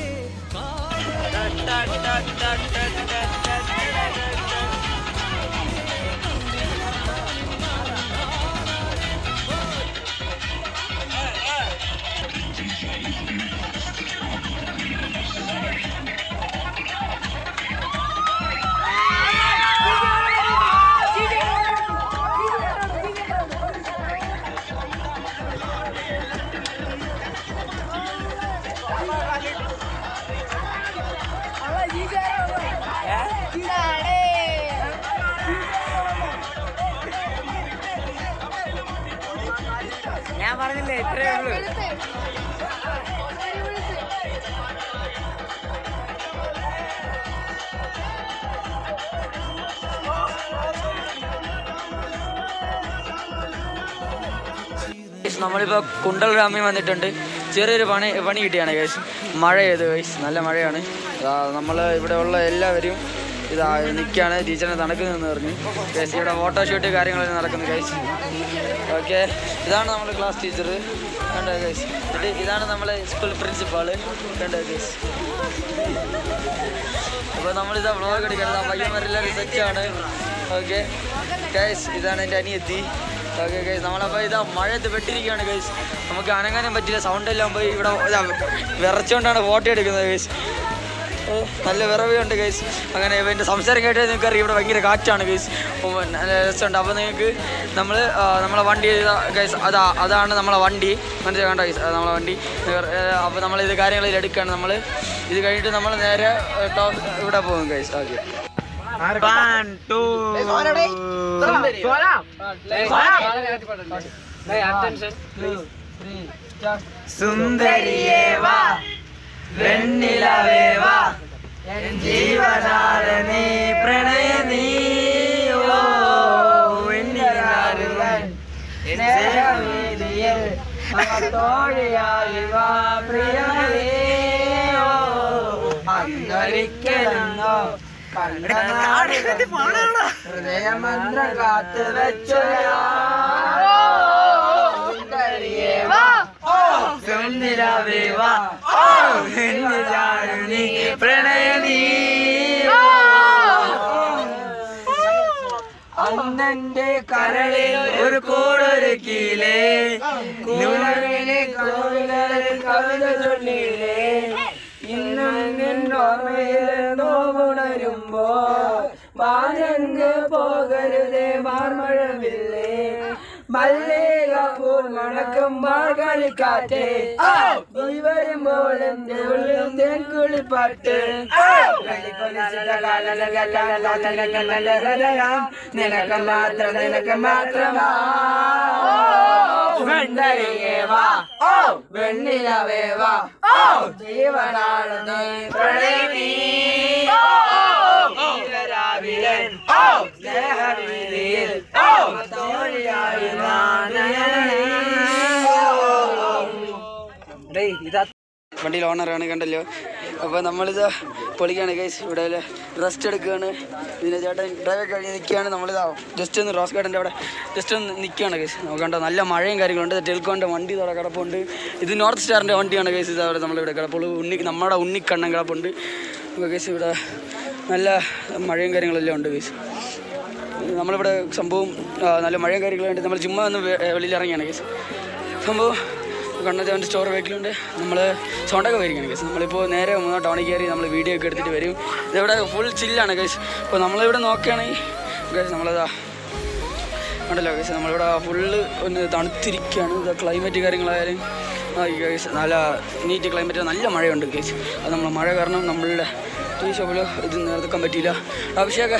ഞാൻ പറഞ്ഞില്ലേ ഇത്രേ ഉള്ളൂ ഗൈസ് നമ്മളിപ്പോൾ കുണ്ടൽ രാമ്യം വന്നിട്ടുണ്ട് ചെറിയൊരു പണി പണി കിട്ടിയാണ് ഗൈസ് മഴ ചെയ്ത് ഗൈസ് നല്ല മഴയാണ് നമ്മൾ ഇവിടെ ഉള്ള എല്ലാവരും ഇതാ നിൽക്കുകയാണ് ടീച്ചറിനെ തണുക്കുന്നതെന്ന് പറഞ്ഞു ഗൈസ് ഇവിടെ ഫോട്ടോഷൂട്ട് കാര്യങ്ങളെല്ലാം നടക്കുന്നു ഗൈസ് ഓക്കെ ഇതാണ് നമ്മുടെ ക്ലാസ് ടീച്ചർ കണ്ടോ ഗൈസ് ഇത് ഇതാണ് നമ്മളെ സ്കൂൾ പ്രിൻസിപ്പാള് കണ്ടോ ഗൈസ് അപ്പോൾ നമ്മളിതാ വ്ളോഗ് എടുക്കുന്നത് ആ പയ്യന്മാരെല്ലാവരും സെറ്റാണ് ഓക്കെ ഗൈസ് ഇതാണ് എൻ്റെ അനിയത്തി ഓക്കെ ഗൈസ് നമ്മളപ്പോൾ ഇതാ മഴയത്ത് പെട്ടിരിക്കുകയാണ് ഗൈസ് നമുക്ക് അനങ്ങാനും പറ്റില്ല സൗണ്ട് എല്ലാം പോയി ഇവിടെ ഇതാ വിറച്ചുകൊണ്ടാണ് ഫോട്ടോ എടുക്കുന്നത് ഗൈസ് ഓ നല്ല വിറവുണ്ട് ഗൈസ് അങ്ങനെ ഇവൻ്റെ സംസാരം കേട്ടാൽ നിങ്ങൾക്ക് അറിയാം ഇവിടെ ഭയങ്കര കാറ്റാണ് ഗൈസ് നല്ല രസമുണ്ട് അപ്പോൾ നിങ്ങൾക്ക് നമ്മൾ നമ്മളെ വണ്ടി ഗൈസ് അതാ അതാണ് നമ്മളെ വണ്ടി മനസ്സിലായി കണ്ടോ ഗൈസ് നമ്മളെ വണ്ടി അപ്പോൾ നമ്മൾ ഇത് കാര്യങ്ങളിൽ എടുക്കുകയാണ് നമ്മൾ ഇത് കഴിഞ്ഞിട്ട് നമ്മൾ നേരെ ടോപ്പ് ഇവിടെ പോകും ഗൈസ് ഓക്കെ സുന്ദരിയേവാ വെണ്ണിലവേവാ ജീവനാരണി പ്രണയനീ ഓ വെണ്ണിലാരുവൻ സ്നേഹവീതിയിൽ തോഴിയായി വാ പ്രിയമേ ഓ അന്നൊരിക്കലെന്നോ ഹൃദയമന്ത്രം കാത്തു വെച്ചോയാ സുന്ദരിയേവാ സുന്ദരവേവാ വെണ്ണിലാരുണി പ്രണയനീ അന്നന്റെ കരളിൽ ഒരു കൂടൊരുക്കിയില്ലേ നൂറിലെ കോവികളിൽ കവിത ചൊല്ലിയില്ലേ ഇന്നും നിന്റെ ഓർമ്മയിൽ നോവുണരുമ്പോ ബാലങ്ക് പോകരുതേ മാർമഴവില്ലേ മല്ലിക പൂർ മണക്കും മാർഗളിക്കാറ്റേ നീ വരുമ്പോൾ എന്റെ ഉള്ളിൽ തേൻ കുളിപ്പാട്ട് നിനക്ക് മാത്രം നിനക്ക് മാത്രമാ വെണ്ണരിയേവാ ഓ വെണ്ണിലവേവാ ഓ ജീവനാണ് നീ പ്രണയമീ രാവിലൻ ഓ സ്നേഹവീതിയിൽ ഓ തോഴിയായി ഇതാ വണ്ടിയിൽ ഓണറാണ് കണ്ടല്ലോ അപ്പോൾ നമ്മളിത് പൊളിക്കാണ് ഗൈസ് ഇവിടെ റെസ്റ്റ് എടുക്കുകയാണ് ഇതിൻ്റെ ചേട്ടൻ ഡ്രൈവർ കഴിഞ്ഞ് നിൽക്കുകയാണ് നമ്മളിതാ ജസ്റ്റ് ഒന്ന് റോസ് ഗാർഡൻ്റെ അവിടെ ജസ്റ്റ് ഒന്ന് നിൽക്കുകയാണ് ഗൈസ് നമുക്ക് കണ്ടോ നല്ല മഴയും കാര്യങ്ങളുണ്ട് ടെൽക്കോൻ്റെ വണ്ടി അവിടെ കിടപ്പുണ്ട് ഇത് നോർത്ത് സ്റ്റാറിൻ്റെ വണ്ടിയാണ് ഗൈസ് ഇത് അവിടെ നമ്മളിവിടെ കിടപ്പുള്ളൂ ഉണ്ണി നമ്മുടെ ഉണ്ണിക്കണ്ണൻ കിടപ്പുണ്ട് അപ്പോൾ ഗൈസ് ഇവിടെ നല്ല മഴയും കാര്യങ്ങളെല്ലാം ഉണ്ട് ഗൈസ് നമ്മളിവിടെ സംഭവം ആ, നല്ല മഴയും കാര്യങ്ങളും ഉണ്ട് നമ്മൾ ചുമ്മാ ഒന്ന് വെ- വെളിയിൽ ഇറങ്ങിയാണ് ഗൈസ് സംഭവം കണ്ണത്തേവൻ്റെ സ്റ്റോർ വെക്കലുണ്ട് നമ്മൾ സൗണ്ടൊക്കെ വരികയാണ് ഗൈസ് നമ്മളിപ്പോൾ നേരെ മൂന്നോ ടൗണിൽ കയറി നമ്മൾ വീഡിയോ ഒക്കെ എടുത്തിട്ട് വരും ഇതിവിടെ ഫുൾ ചില്ലാണ് ഗൈസ് അപ്പോൾ നമ്മളിവിടെ നോക്കുകയാണെങ്കിൽ ഗൈസ് നമ്മളിതാ ഉണ്ടല്ലോ ഗൈസ് നമ്മളിവിടെ ഫുള്ള് ഒന്ന് തണുത്തിരിക്കുകയാണ് ഇത് ക്ലൈമറ്റ് കാര്യങ്ങളായാലും ആ ഗൈസ് നല്ല നീറ്റ് ക്ലൈമറ്റ് നല്ല മഴയുണ്ട് ഗൈസ് അത് നമ്മൾ മഴ കാരണം നമ്മളുടെ ടീ ഷോപ്പിൽ ഇത് നിർത്താൻ പറ്റിയില്ല അഭിഷേക്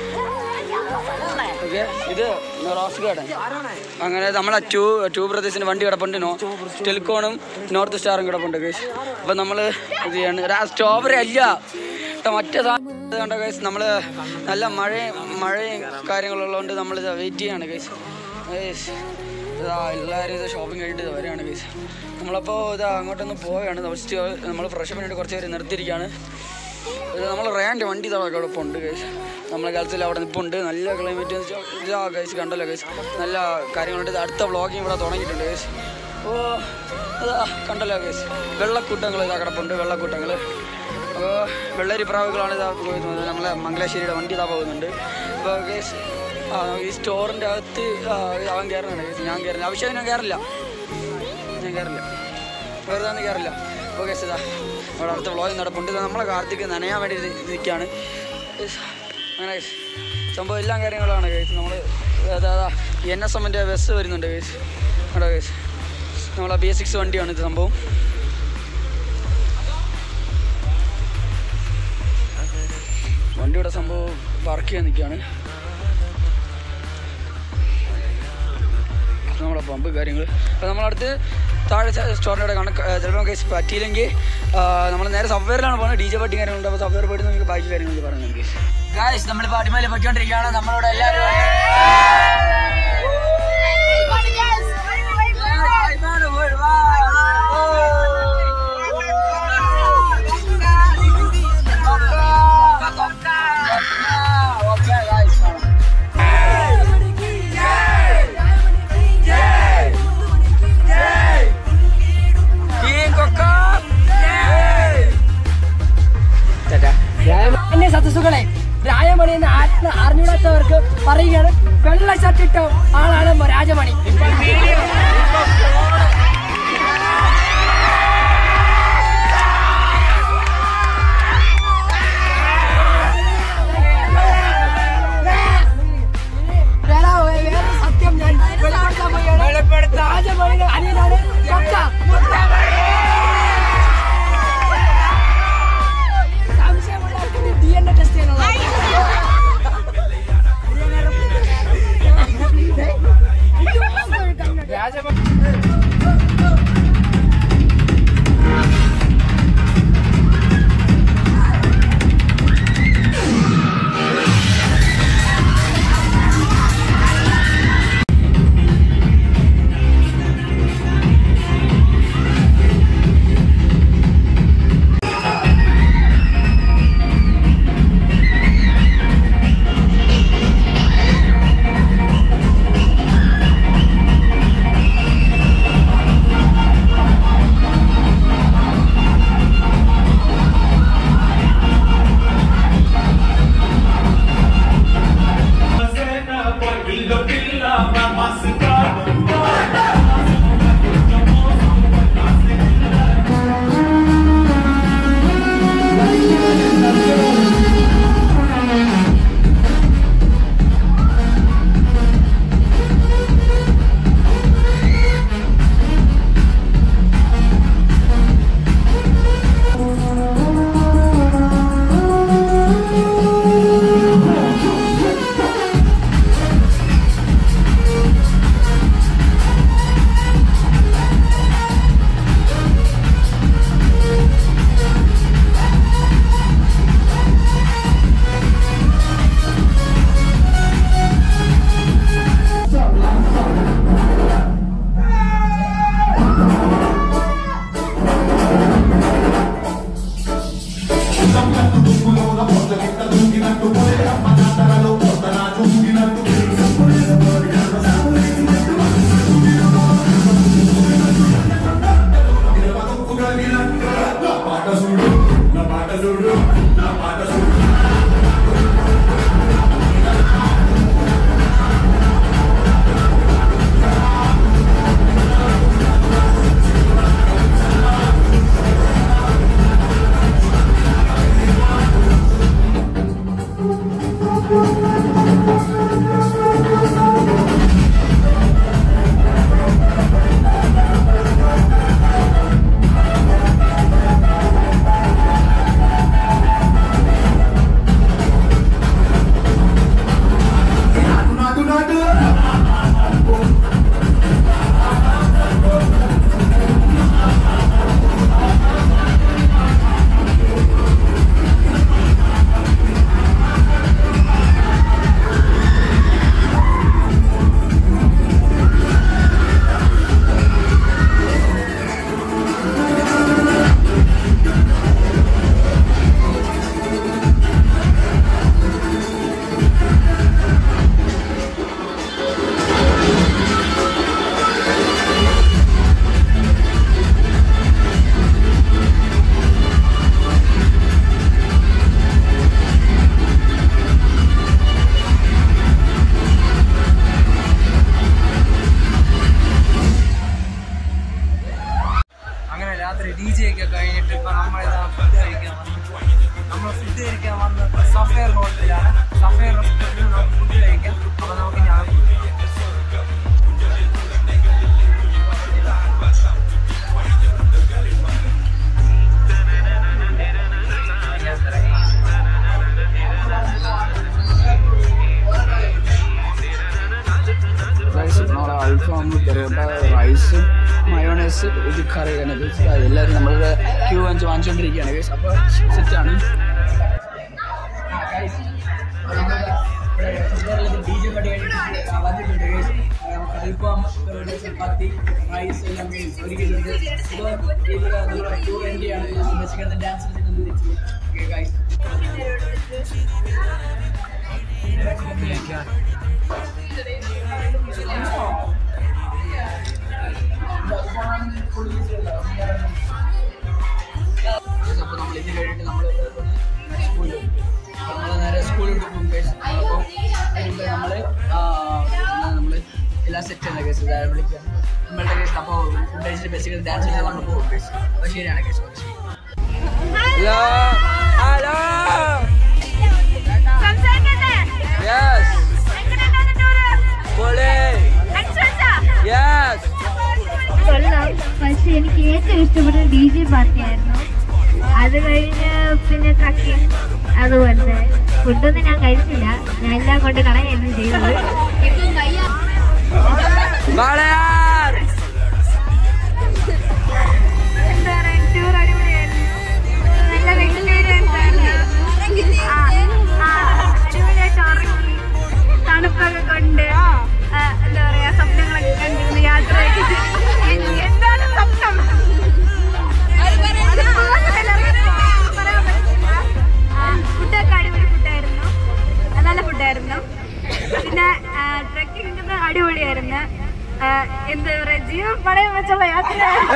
ഓക്കെ ഇത് റോസ് ഗാർഡൻ അങ്ങനെ നമ്മളെ ടൂ ടൂ ബ്രദേഴ്സിന് വണ്ടി കിടപ്പുണ്ട് നോ ടെലിക്കോണും നോർത്ത് സ്റ്റാറും കിടപ്പുണ്ട് ഗൈസ് അപ്പം നമ്മൾ ഇത് ചെയ്യാണ് സ്ട്രോബറി അല്ല ട്ടോ, മറ്റേ സാധനം കണ്ടോ ഗൈസ് നമ്മൾ നല്ല മഴയും മഴയും കാര്യങ്ങളുള്ളതുകൊണ്ട് നമ്മൾ ഇത് വെയിറ്റ് ചെയ്യാണ് ഗൈസ് ഗൈസ് ഇതാ എല്ലാവരും ഇത് ഷോപ്പിംഗ് കഴിഞ്ഞിട്ട് ഇത് വരികയാണ് ഗൈസ് നമ്മളപ്പോൾ ഇത് അങ്ങോട്ടൊന്ന് പോവുകയാണ് ഫസ്റ്റ് നമ്മൾ ഫ്രഷ് വേണ്ടി കുറച്ച് പേര് നിർത്തിയിരിക്കുകയാണ് ഇത് നമ്മൾ റേൻ്റെ വണ്ടി ഇതാ കുഴപ്പമുണ്ട് ഗൈസ് നമ്മളെ കാലത്തിൽ അവിടെ നിൽപ്പുണ്ട് നല്ല ക്ലൈമറ്റ് ഇതാ ഗൈസ് കണ്ടല്ലോ ഗൈസ് നല്ല കാര്യങ്ങളുണ്ട് ഇത് അടുത്ത വ്ളോഗിങ് ഇവിടെ തുടങ്ങിയിട്ടുണ്ട് ഗൈസ് ഓ ഇതാ കണ്ടല്ലോ ഗൈസ് വെള്ളക്കൂട്ടങ്ങൾ ഇതാ കിടപ്പുണ്ട് വെള്ളക്കൂട്ടങ്ങൾ അപ്പോൾ വെള്ളരി പ്രാവുകളാണ് ഇതാ പോകുന്നത് നമ്മളെ മംഗലാശ്ശേരിയുടെ വണ്ടി ഇതാ പോകുന്നുണ്ട് അപ്പോൾ ഗൈസ് ആ ഈ സ്റ്റോറിൻ്റെ അകത്ത് ആ, അവൻ കയറുന്നുണ്ട് ഗൈസ് ഞാൻ കയറില്ല ആവശ്യം ഞാൻ കയറില്ല ഞാൻ കയറില്ല വെറുതെ ഒന്നും കയറില്ല ഓക്കെ ഇതാ അവിടെ അടുത്ത വ്ളോഗ് നടപ്പുണ്ട് ഇത് നമ്മളെ കാർത്തിക്ക് നനയാൻ വേണ്ടി നിൽക്കുകയാണ് അങ്ങനെ guys, സംഭവം എല്ലാം കാര്യങ്ങളാണ് കേസ് നമ്മൾ അതാ എൻ എസ് എമ്മിൻ്റെ ബസ് വരുന്നുണ്ട് കേസ് അവിടെ കേസ് നമ്മളെ ബി എസ് സിക്സ് വണ്ടിയാണ് ഇത് സംഭവം വണ്ടിയുടെ സംഭവം പാർക്ക് ചെയ്യാൻ നിൽക്കുകയാണ് നമ്മളെ പമ്പ് കാര്യങ്ങൾ അപ്പോൾ നമ്മളടുത്ത് താഴെ സ്റ്റോറിൻ്റെ കണക്ക് ചിലപ്പോൾ കേസ് പറ്റിയില്ലെങ്കിൽ നമ്മൾ നേരെ സബ്വേറിലാണ് പോകുന്നത് ഡി ജെ പാട്ടി കാര്യങ്ങളുണ്ട് അപ്പോൾ സബ്വേർ പോയിട്ട് നമുക്ക് ബാക്കി കാര്യങ്ങൾ പറഞ്ഞു നമുക്ക് ഗായ്സ് നമ്മളിപ്പോൾ അടിമയിൽ പൊയ്ക്കൊണ്ടിരിക്കുകയാണ് നമ്മളോട് എല്ലാവരും ഷർട്ട് ഇട്ടോ ആളാണ് രാജമണി വേറെ വേറെ സത്യം ഞാൻ വെളിപ്പെടുത്താൻ പോവുകയാണ്. രാജമണിയുടെ അനിയനാണ് ചക്ക. സംശയമുള്ളവർക്ക് ഡി എൻ എ ടെസ്റ്റ് ചെയ്യാനുള്ള അങ്ങനെ രാത്രി ഡി ജെ ഒക്കെ കഴിഞ്ഞിട്ട് ഇപ്പൊ നമ്മളിതാ ഫുഡ് കഴിക്കാൻ വന്നു നമ്മൾ ഫുഡ് കഴിക്കാൻ വന്നത് സഫയർ ഹോട്ടലിലാണ് സഫയർ റെസ്റ്റോറൻറ്റിൽ നമുക്ക് ഫുഡ് കഴിക്കാം അപ്പൊ നമുക്ക് ഞാൻ റൈസ് നമ്മളെ അൽഫാം പൊറോട്ട റൈസ് മയോണൈസ് ഇത് കറി കണക്ക് എല്ലാവരും നമ്മളിവിടെ ക്യൂ അഞ്ച് വാങ്ങിച്ചുകൊണ്ടിരിക്കുകയാണ് ഗൈസ് അപ്പോൾ സെറ്റാണ് ഡി ജെ പടി വന്നിട്ടുണ്ട് guys. നമുക്ക് അൽഫാം പൊറോട്ട ചപ്പാത്തി റൈസ് എല്ലാം ഒരുക്കിയിട്ടുണ്ട് ഇപ്പോൾ ഇതിൽ ടു വേണ്ടിയാണ് ബസ്സിക്കകത്ത് ഡാൻസ് ഓക്കെ ഗൈസ് അപ്പോൾ നമ്മൾ ഇത് കഴിഞ്ഞിട്ട് നമ്മൾ സ്കൂളിൽ നമ്മൾ നേരെ സ്കൂളിൽ പോകും guys. അപ്പോൾ അതിനുമുമ്പ് നമ്മൾ എല്ലാം സെറ്റ് ചെയ്യുന്ന കേസ് വിളിക്കാം നമ്മളുടെ കേസ് അപ്പോൾ ഫുഡ് കഴിച്ചിട്ട് ബേസിക്കലി ഡാൻസ് കളിച്ചാൽ നമ്മൾ പോകും കേസ് അപ്പോൾ ശരിയാണ് കേസ് ഓക്കെ ശരി ഹലോ യെസ് പൊളി യെസ് കൊള്ളാം പക്ഷെ എനിക്ക് ഏറ്റവും ഇഷ്ടപ്പെട്ട ഡി ജെ പാർട്ടി ആയിരുന്നു അത് കഴിഞ്ഞ് പിന്നെ ട്രക്കിംഗ് അതുപോലത്തെ ഫുഡൊന്നും ഞാൻ കഴിച്ചില്ല ഞാൻ എല്ലാം കൊണ്ട് കളയായിരുന്നു ചെയ്തത് മലയാർ എന്താ പറയുക ടൂർ അടിപൊളിയായിരുന്നു നല്ലൊരു എക്സ്പീരിയൻസ് ആയിരുന്നു ആ, ആ, അടിപൊളിയായിട്ട് ഉറങ്ങി തണുപ്പൊക്കെ കൊണ്ട് ആ, എന്താ പറയാ സ്വപ്നങ്ങളൊക്കെ കണ്ടിരുന്നു യാത്രയൊക്കെ ചെയ്തു. എന്താണ് സ്വപ്നം അത് മാത്രമല്ല, പറയാൻ പറ്റില്ല. ആ, ഫുഡൊക്കെ അടിപൊളി ഫുഡായിരുന്നു ആ, നല്ല ഫുഡായിരുന്നു പിന്നെ ട്രക്കിംഗ് അടിപൊളിയായിരുന്നു ആ, എന്താ പറയാ ജീവൻ പണയം വെച്ചുള്ള യാത്ര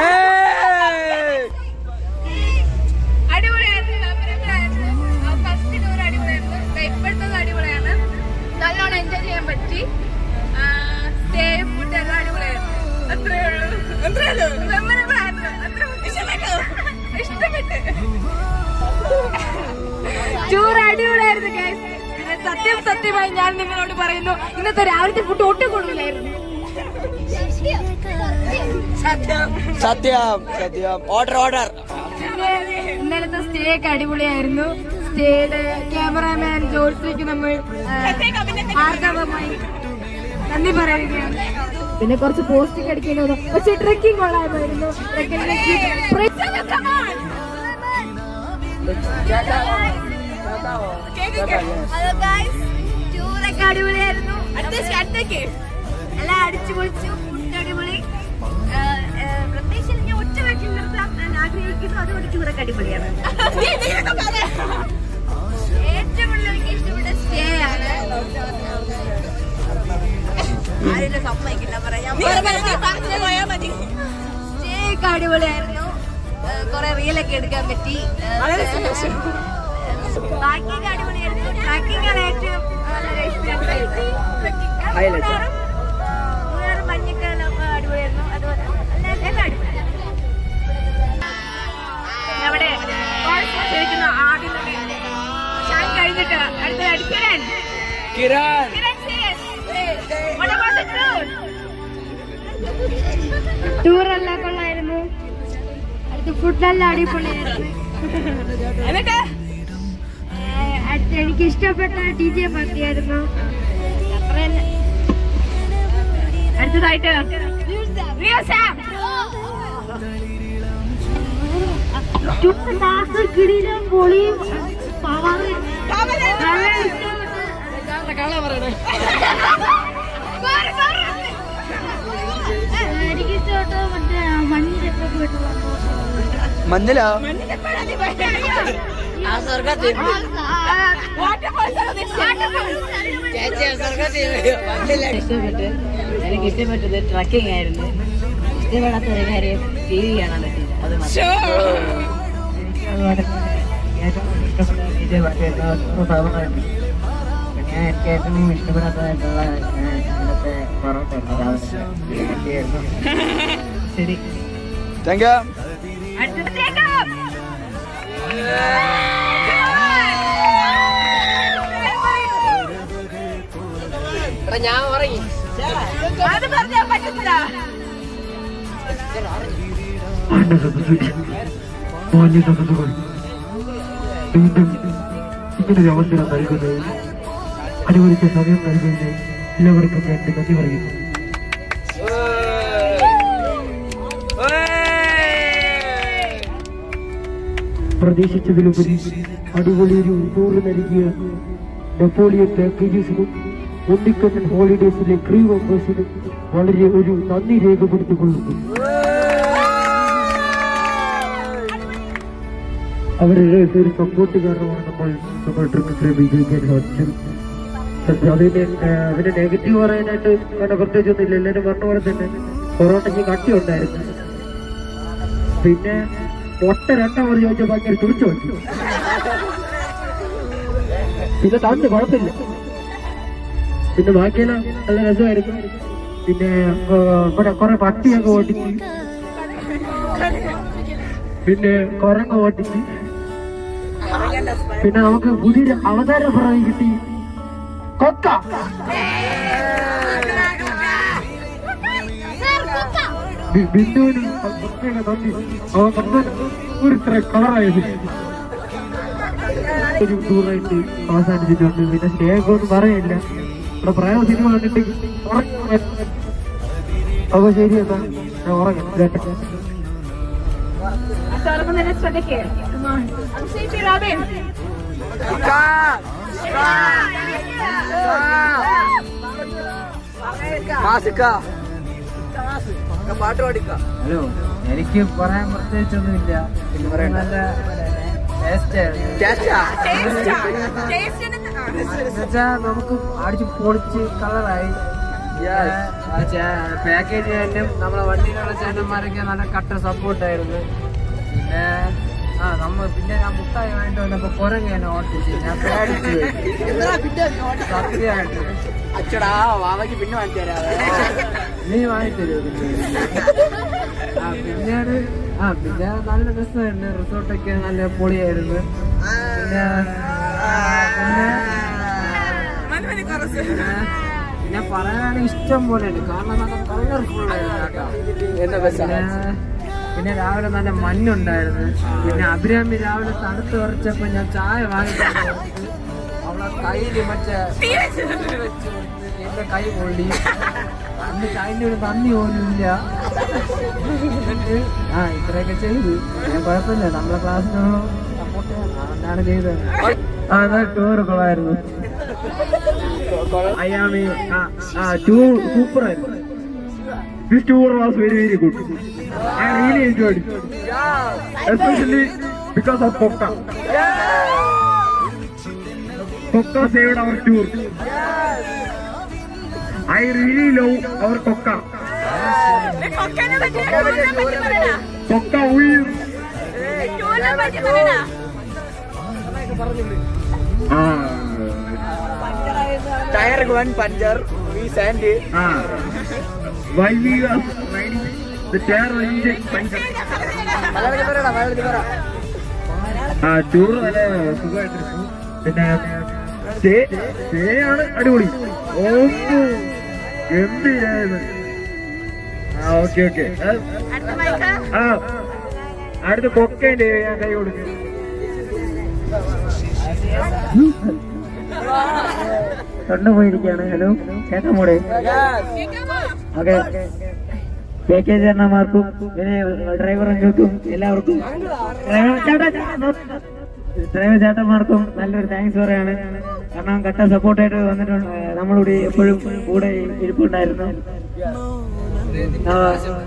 അടിപൊളിയായിരുന്നു ഫസ്റ്റ് ടൂർ അടിപൊളിയായിരുന്നു ഇപ്പോഴത്തെ അടിപൊളിയാണ് നല്ലോണം എൻജോയ് ചെയ്യാൻ പറ്റി സ്റ്റേ ഫുഡ് എല്ലാം അടിപൊളിയായിരുന്നു അത്രേ ഉള്ളൂ അത്രേ ഉള്ളൂ Memorable ആയിരുന്നു. അത്രേ ഉള്ളൂ. ഇഷ്ടപ്പെട്ടു ടൂർ അടിപൊളിയായിരുന്നു guys. പിന്നെ സത്യം സത്യമായി ഞാൻ നിങ്ങളോട് പറയുന്നു ഇന്നത്തെ രാവിലത്തെ ഫുഡ് ഒട്ടും കൊള്ളില്ലായിരുന്നു സത്യം സത്യം ഓർഡർ ഓർഡർ പിന്നെ ഇന്നലത്തെ സ്റ്റേ ഒക്കെ അടിപൊളിയായിരുന്നു സ്റ്റേയില് ക്യാമറാമാൻ ജോൾസിലേക്ക് നമ്മൾ ആ, ആർദ്രവമായി നന്ദി പറയുകയാണ് പിന്നെ കുറച്ച് പോസ്റ്റ് അടിക്കേണ്ടി വന്നു പക്ഷെ ട്രെക്കിംഗ് കൊള്ളാമായിരുന്നു ട്രെക്കിങ്ങിലേക്ക് ടൂറൊക്കെ അടിപൊളിയായിരുന്നു അടുത്തേക്ക് എല്ലാം അടിച്ചു പൊളിച്ചു ഫുഡ് അടിപൊളി ആ, ആ, പ്രത്യേകിച്ച് ഞാൻ ഒറ്റ വാക്കിൽ നിർത്താൻ ഞാൻ ആഗ്രഹിക്കുന്നു അതുകൊണ്ട് ടൂറൊക്കെ അടിപൊളിയാണ് ഏറ്റവും കൂടുതൽ എനിക്ക് ഇഷ്ടപ്പെട്ട സ്റ്റേ ആണ് സ്റ്റേ ഒക്കെ അടിപൊളിയായിരുന്നു കുറെ റീലൊക്കെ എടുക്കാൻ പറ്റി ബാക്കിയൊക്കെ അടിപൊളിയായിരുന്നു ട്രാക്കിംഗ് ആണ് ഏറ്റവും നല്ലൊരു എക്സ്പീരിയൻസ് ആയിരുന്നു വേറെ മഞ്ഞൊക്കെ അടിപൊളിയായിരുന്നു അതുപോലെ എല്ലാം എല്ലാം അടിപൊളിയായിരുന്നു അവിടെ ശരിക്കും ആദ്യം തന്നെ ഷാൻ കഴിഞ്ഞിട്ട് അടുത്ത അടിക്കിരൻ കിരൺ ടൂറെല്ലാം കൊള്ളായിരുന്നു അടുത്ത ഫുഡെല്ലാം അടിപൊളിയായിരുന്നു എന്നിട്ട് അടുത്ത എനിക്ക് ഇഷ്ടപ്പെട്ട ടി ജെ പാർട്ടി ആയിരുന്നു അടുത്തതായിട്ട് കിടിലും പൊളിയും പവറും നല്ല എനിക്ക് ഇഷ്ടപ്പെട്ട മറ്റേ മണ്ണിലൊക്കെ പോയിട്ടുള്ള മഞ്ഞലോ ഇഷ്ടപ്പെട്ട് എനിക്ക് ഇഷ്ടപ്പെട്ടത് ട്രക്കിംഗ് ആയിരുന്നു ഇഷ്ടപ്പെടാത്ത ഒരു കാര്യം ടി വി കാണാൻ പറ്റില്ല അത് മാത്രം എനിക്ക് അതുപോലെ ഏറ്റവും ഇഷ്ടപ്പെട്ട വിജയ ഭാഷയായിരുന്നു പിന്നെ എനിക്ക് ഏറ്റവും ഇഷ്ടപ്പെടാത്തതായിട്ടുള്ള ഏഹ്, ഇന്നത്തെ പൊറോട്ട ആയിരുന്നു ശരി താങ്ക് യു ഞാൻ ഉറങ്ങി അത് പറഞ്ഞാൽ പറ്റത്തില്ല മാന്യതകൾ വീണ്ടും ഇങ്ങനൊരു അവസരം നൽകുന്നത് അനുവദിച്ച സമയം നൽകുന്നത് എല്ലാവർക്കും ഞാൻ നന്ദി പറയുന്നു പ്രതീക്ഷിച്ചതിലുപരി അടിപൊളി ഒരു ടൂർ നൽകിയ നെപ്പോളിയൻ പാക്കേജസിനും ഉണ്ണിക്കണ്ണൻ ഹോളിഡേസിലെ ക്രീ മെമ്പേഴ്സിനും വളരെ ഒരു നന്ദി രേഖപ്പെടുത്തിക്കൊള്ളുന്നു അവരുടെ ഒരു സപ്പോർട്ട് കാരണമാണ് നമ്മൾ നമ്മൾ ട്രിപ്പിൽ വിജയിക്കാൻ സാധിച്ചത് സത്യം അതിന് ഏഹ് അതിന് നെഗറ്റീവ് പറയാനായിട്ട് കാരണം പ്രത്യേകിച്ചൊന്നുമില്ല എല്ലാവരും പറഞ്ഞ പോലെ തന്നെ കൊറോണയ്ക്ക് കട്ടി ഉണ്ടായിരുന്നു പിന്നെ ഒട്ട രണ്ടാമത് ചോദിച്ചാൽ ഭയങ്കര തുടിച്ചു വെച്ചു പിന്നെ തണ്ട് കുഴപ്പമില്ല പിന്നെ ബാക്കിയെല്ലാം നല്ല രസമായിരുന്നു പിന്നെ ഏർ, ഇവിടെ കുറെ പട്ടിയൊക്കെ ഓടിച്ച് പിന്നെ കുരങ്ങ് ഓടിച്ച് പിന്നെ നമുക്ക് പുതിയൊരു അവതാര പ്രായം കിട്ടി കൊക്ക ബി- ബിന്ദുവിന് പ്രത്യേക നന്ദി അവൻ കൊക്ക ഒരു ഇത്ര കളറായത് ഒരു ടൂറായിട്ട് അവസാനിച്ചിട്ടുണ്ട് പിന്നെ സ്റ്റേ ഒക്കെ ഒന്നും പറയില്ല ഇവിടെ പ്രേമ സിനിമ കണ്ടിട്ട് ഉറക്കം വരുന്നു. അപ്പൊ ശരി എന്നാ ഞാൻ ഉറങ്ങാം കേട്ടോ അതോടൊപ്പം തന്നെ ശ്രദ്ധിക്കുക അഭിഷേക് റോബിൻ പാട്ട് പാടിക്കാം ഹലോ എനിക്ക് പറയാൻ പ്രത്യേകിച്ചൊന്നുമില്ല നല്ല ടേസ്റ്റ് എന്നുവെച്ചാ നമുക്ക് അടിച്ച് പൊളിച്ച് കളറായി പാക്കേജ് തന്നെ നമ്മളെ വണ്ടിയിലുള്ള ചേട്ടന്മാരൊക്കെ നല്ല കട്ട സപ്പോർട്ടായിരുന്നു പിന്നെ ആ നമ്മ പിന്നെ ഞാൻ മുട്ടായി വാങ്ങിട്ട് വന്നപ്പോ കുരങ്ങ് എന്നെ ഓട്ടിച്ച് ഞാൻ പേടിച്ചു പോയി. സത്യമായിട്ട് അച്ചടാ വാവയ്ക്ക് പിന്നെ വാങ്ങിച്ചു തരാതെ നീ വാങ്ങിത്തരുമോ പിന്നെ ആ പിന്നീട് ആ പിന്നെ നല്ല രസമായിരുന്നു റിസോർട്ടൊക്കെ നല്ല പൊളിയായിരുന്നു പിന്നെ ആ, പിന്നെ പിന്നെ പിന്നെ പറയാനാണെങ്കിൽ ഇഷ്ടം പോലെ ഉണ്ട് കാരണം നല്ല കളർഫുൾ ആയിരുന്നു കേട്ടോ എന്താ പിന്നെ പിന്നെ രാവിലെ നല്ല മഞ്ഞുണ്ടായിരുന്നു പിന്നെ അഭിരാമി രാവിലെ തണുത്ത് ഉറച്ചപ്പോ ഞാൻ ചായ വാങ്ങിച്ചു അവളെ കയ്യില് മറ്റേ വെച്ച് കൊടുത്ത് എന്റെ കൈ പൊള്ളി എന്നിട്ട് അതിന്റെ ഒരു നന്ദി പോലും ഇല്ല എന്നിട്ട് ആ ഇത്രയൊക്കെ ചെയ്തു ഞാൻ കുഴപ്പമില്ല നമ്മളെ ക്ലാസ്സിന് സപ്പോർട്ട് ചെയ്യണം അതുകൊണ്ടാണ് ചെയ്തത് ആ എന്നാ ടൂർ കൊള്ളായിരുന്നു അയ്യാമി ആ ടൂർ സൂപ്പർ ആയിരുന്നു This tour was very, very good. I really enjoyed it. Especially because of Pokka. Pokka saved our tour. I really love our Pokka. Pokka wheels. Ah. Tyre one puncture ഈ sand Ah. While we were riding, the chair was puncture. മലയാളത്തിൽ പറയടാ മലയാളത്തിൽ പറ ആ tour നല്ല സുഖമായിട്ടിരുന്നു പിന്നെ stay stay ആണ് അടിപൊളി ഓമ്പോ ഗംഭീരായിരുന്നു ആ ഓക്കെ ഓക്കെ ആ അടുത്ത കൊക്കേന്റെ ഞാൻ കൈ കൊടുക്കും തൊണ്ട പോയിരിക്കാണ് ഹലോ കേട്ടോ മോടെ ഓക്കെ പാക്കേജ് എണ്ണമാർക്കും പിന്നെ ഡ്രൈവർ അംഗങ്ങൾക്കും എല്ലാവർക്കും ഡ്രൈവർ ചേട്ടാ ചേട്ടാ, നോക്ക്. ഡ്രൈവർ ചേട്ടന്മാർക്കും നല്ലൊരു താങ്ക്സ് പറയാണ് കാരണം കട്ട സപ്പോർട്ടായിട്ട് വന്നിട്ടുണ്ട് ഏ, നമ്മളിവിടെ എപ്പോഴും കൂടെ ഇരിപ്പുണ്ടായിരുന്നു ആ,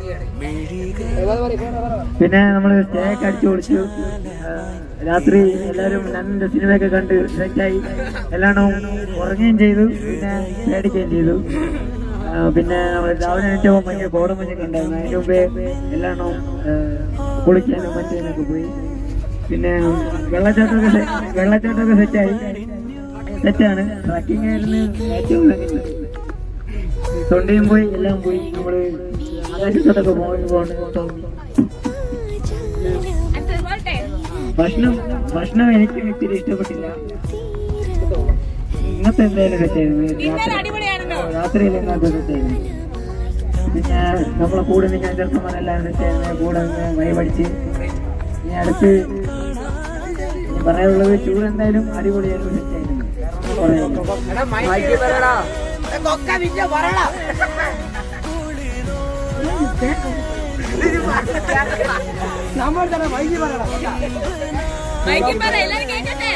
പിന്നെ നമ്മൾ സ്റ്റേ ഒക്കെ അടിച്ചു പൊളിച്ചു ആ, രാത്രി എല്ലാവരും നന്നിന്റെ സിനിമയൊക്കെ കണ്ട് സെറ്റായി എല്ലാണവും ഉറങ്ങുകയും ചെയ്തു പിന്നെ പേടിക്കുകയും ചെയ്തു ആ, പിന്നെ നമ്മൾ രാവിലെ എണീറ്റപ്പോൾ ഭയങ്കര കോടമഞ്ഞൊക്കെ ഉണ്ടായിരുന്നു അതിന് മുമ്പേ എല്ലാണവും കുളിക്കാനും മറ്റേനൊക്കെ പോയി പിന്നെ വെള്ളച്ചാട്ടമൊക്കെ സെ- വെള്ളച്ചാട്ടമൊക്കെ സെറ്റായി സെറ്റാണ് ട്രക്കിംഗ് ആയിരുന്നു ഏറ്റവും ഭയങ്കര തൊണ്ടയും പോയി എല്ലാം പോയി നമ്മള് ആകാശത്തോട്ടൊക്കെ പോയി പോകണം ഭക്ഷണം ഭക്ഷണം എനിക്ക് ഇത്തിരി ഇഷ്ടപ്പെട്ടില്ല ഇന്നത്തെ എന്തായാലും സെറ്റായിരുന്നു രാത്രിയിൽ ഇന്നത്തെ സെറ്റായിരുന്നു പിന്നെ നമ്മളെ കൂടെ നിൽക്കുന്ന ചെറുക്കന്മാരെല്ലാം സെറ്റായിരുന്നു കൂടെ നിന്ന് വഴി പഠിച്ച് ഇനി അടുത്ത് ഇനി പറയാനുള്ളത് ചൂട് എന്തായാലും അടിപൊളിയായിരുന്നു സെറ്റായിരുന്നു മൈക്ക് പറയടാ കൊക്ക വിറ്റ പറയടാ നമ്മൾ തന്നെ മൈക്ക് പറയടാ എല്ലാരും കേൾക്കട്ടെ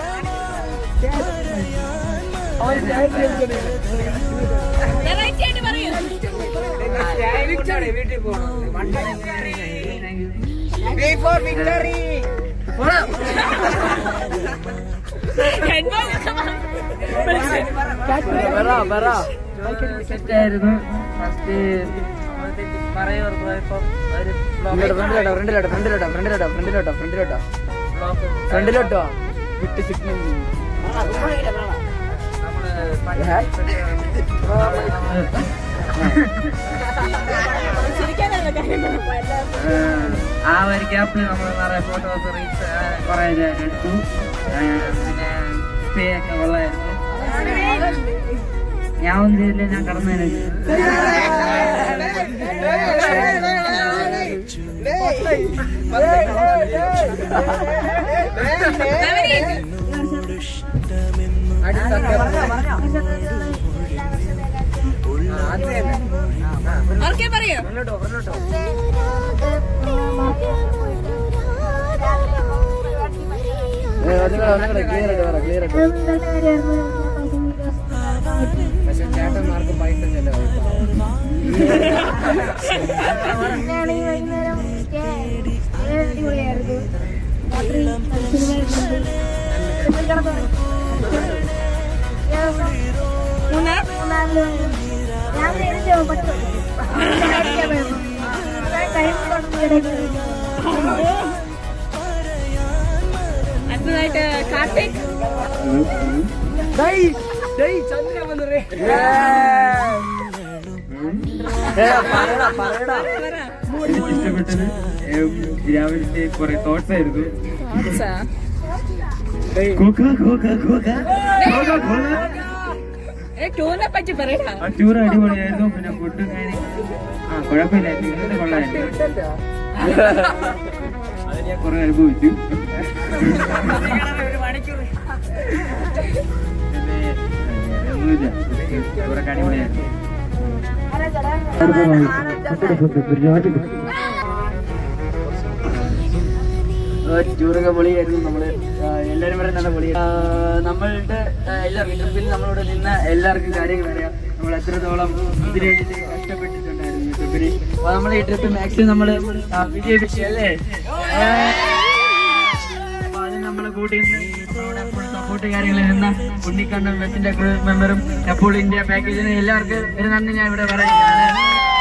വെറൈറ്റി ആയിട്ട് പറയൂ വീട്ടിൽ പോകണം ഫോർ വിക്ടറി സെറ്റായിരുന്നു ഫസ്റ്റ് പറയോർക്ക് പോയപ്പോ ഒരു ഫ്രണ്ടിലോട്ടോ ഫ്രണ്ടിലോട്ടോ ഫ്രണ്ടിലോട്ടോ ഫ്രണ്ടിലോട്ടോ ഫ്രണ്ടിലോട്ടോ ഫ്രണ്ടിലോട്ടോ ഫ്രണ്ടിലോട്ടോ വിട്ട് സിഗ്നൽ ആ ഒരു ഗ്യാപ്പിൽ നമ്മൾ നിറയെ ഫോട്ടോസ് റീൽസ് കുറെ എടുത്തു ആ, പിന്നെ സ്റ്റേ ഒക്കെ കൊള്ളായിരുന്നു ഞാൻ ഒന്നും ചെയ്തില്ല ഞാൻ കടന്നതിന് ഓർക്കെ പറയോ ചേട്ടന്മാർക്ക് പൈസ ചെലവായി പറഞ്ഞാണെങ്കിൽ വൈകുന്നേരം സ്റ്റേ അടിപൊളിയായിരുന്നു രാത്രി സിനിമ മൂന്നാറില് രാവിലെ എഴുതിയോ പറ്റും ടൈം ഇടയ്ക്ക് അടുത്തതായിട്ട് കാർത്തിക് എനിക്ക് ഇഷ്ടപ്പെട്ടത് ഏം, രാവിലത്തെ കുറെ തോട്ട്സ് ആയിരുന്നു കോക്ക, കോക്ക, കോക്ക. കോക്ക, കോക്ക. ടൂറിനെ പറ്റി പറയടാ ആ ടൂർ അടിപൊളിയായിരുന്നു പിന്നെ ഫുഡും കാര്യം ആ കുഴപ്പമില്ലായിരുന്നു ഇന്നത്തെ കൊള്ളായിരുന്നു അത് ഞാൻ കുറെ അനുഭവിച്ചു പിന്നെ ഒന്നുമില്ല ടൂറൊക്കെ അടിപൊളിയായിരുന്നു ടൂറൊക്കെ പൊളിയായിരുന്നു നമ്മള് ആ, എല്ലാവരും വരെ നല്ല പൊളി നമ്മളുടെ ആ, എല്ലാവർക്കും ട്രിപ്പിൽ നമ്മളോട് നിന്ന എല്ലാവർക്കും കാര്യങ്ങൾ അറിയാം നമ്മൾ എത്രത്തോളം ഇതിന് വേണ്ടിയിട്ട് കഷ്ടപ്പെട്ടിട്ടുണ്ടായിരുന്നു ഈ ട്രിപ്പിന് അപ്പൊ നമ്മൾ ഈ ട്രിപ്പ് മാക്സിമം നമ്മൾ വിജയിപ്പിച്ചു അല്ലേ അപ്പൊ അതിന് നമ്മളെ കൂട്ടി സപ്പോർട്ട് കാര്യങ്ങളിൽ നിന്ന ഉണ്ണിക്കണ്ണൻ ബസിന്റെ ക്രൂ മെമ്പറും അപ്പോൾ ഇന്ത്യ പാക്കേജിന് എല്ലാവർക്കും ഒരു നന്ദി ഞാൻ ഇവിടെ പറയുകയാണ്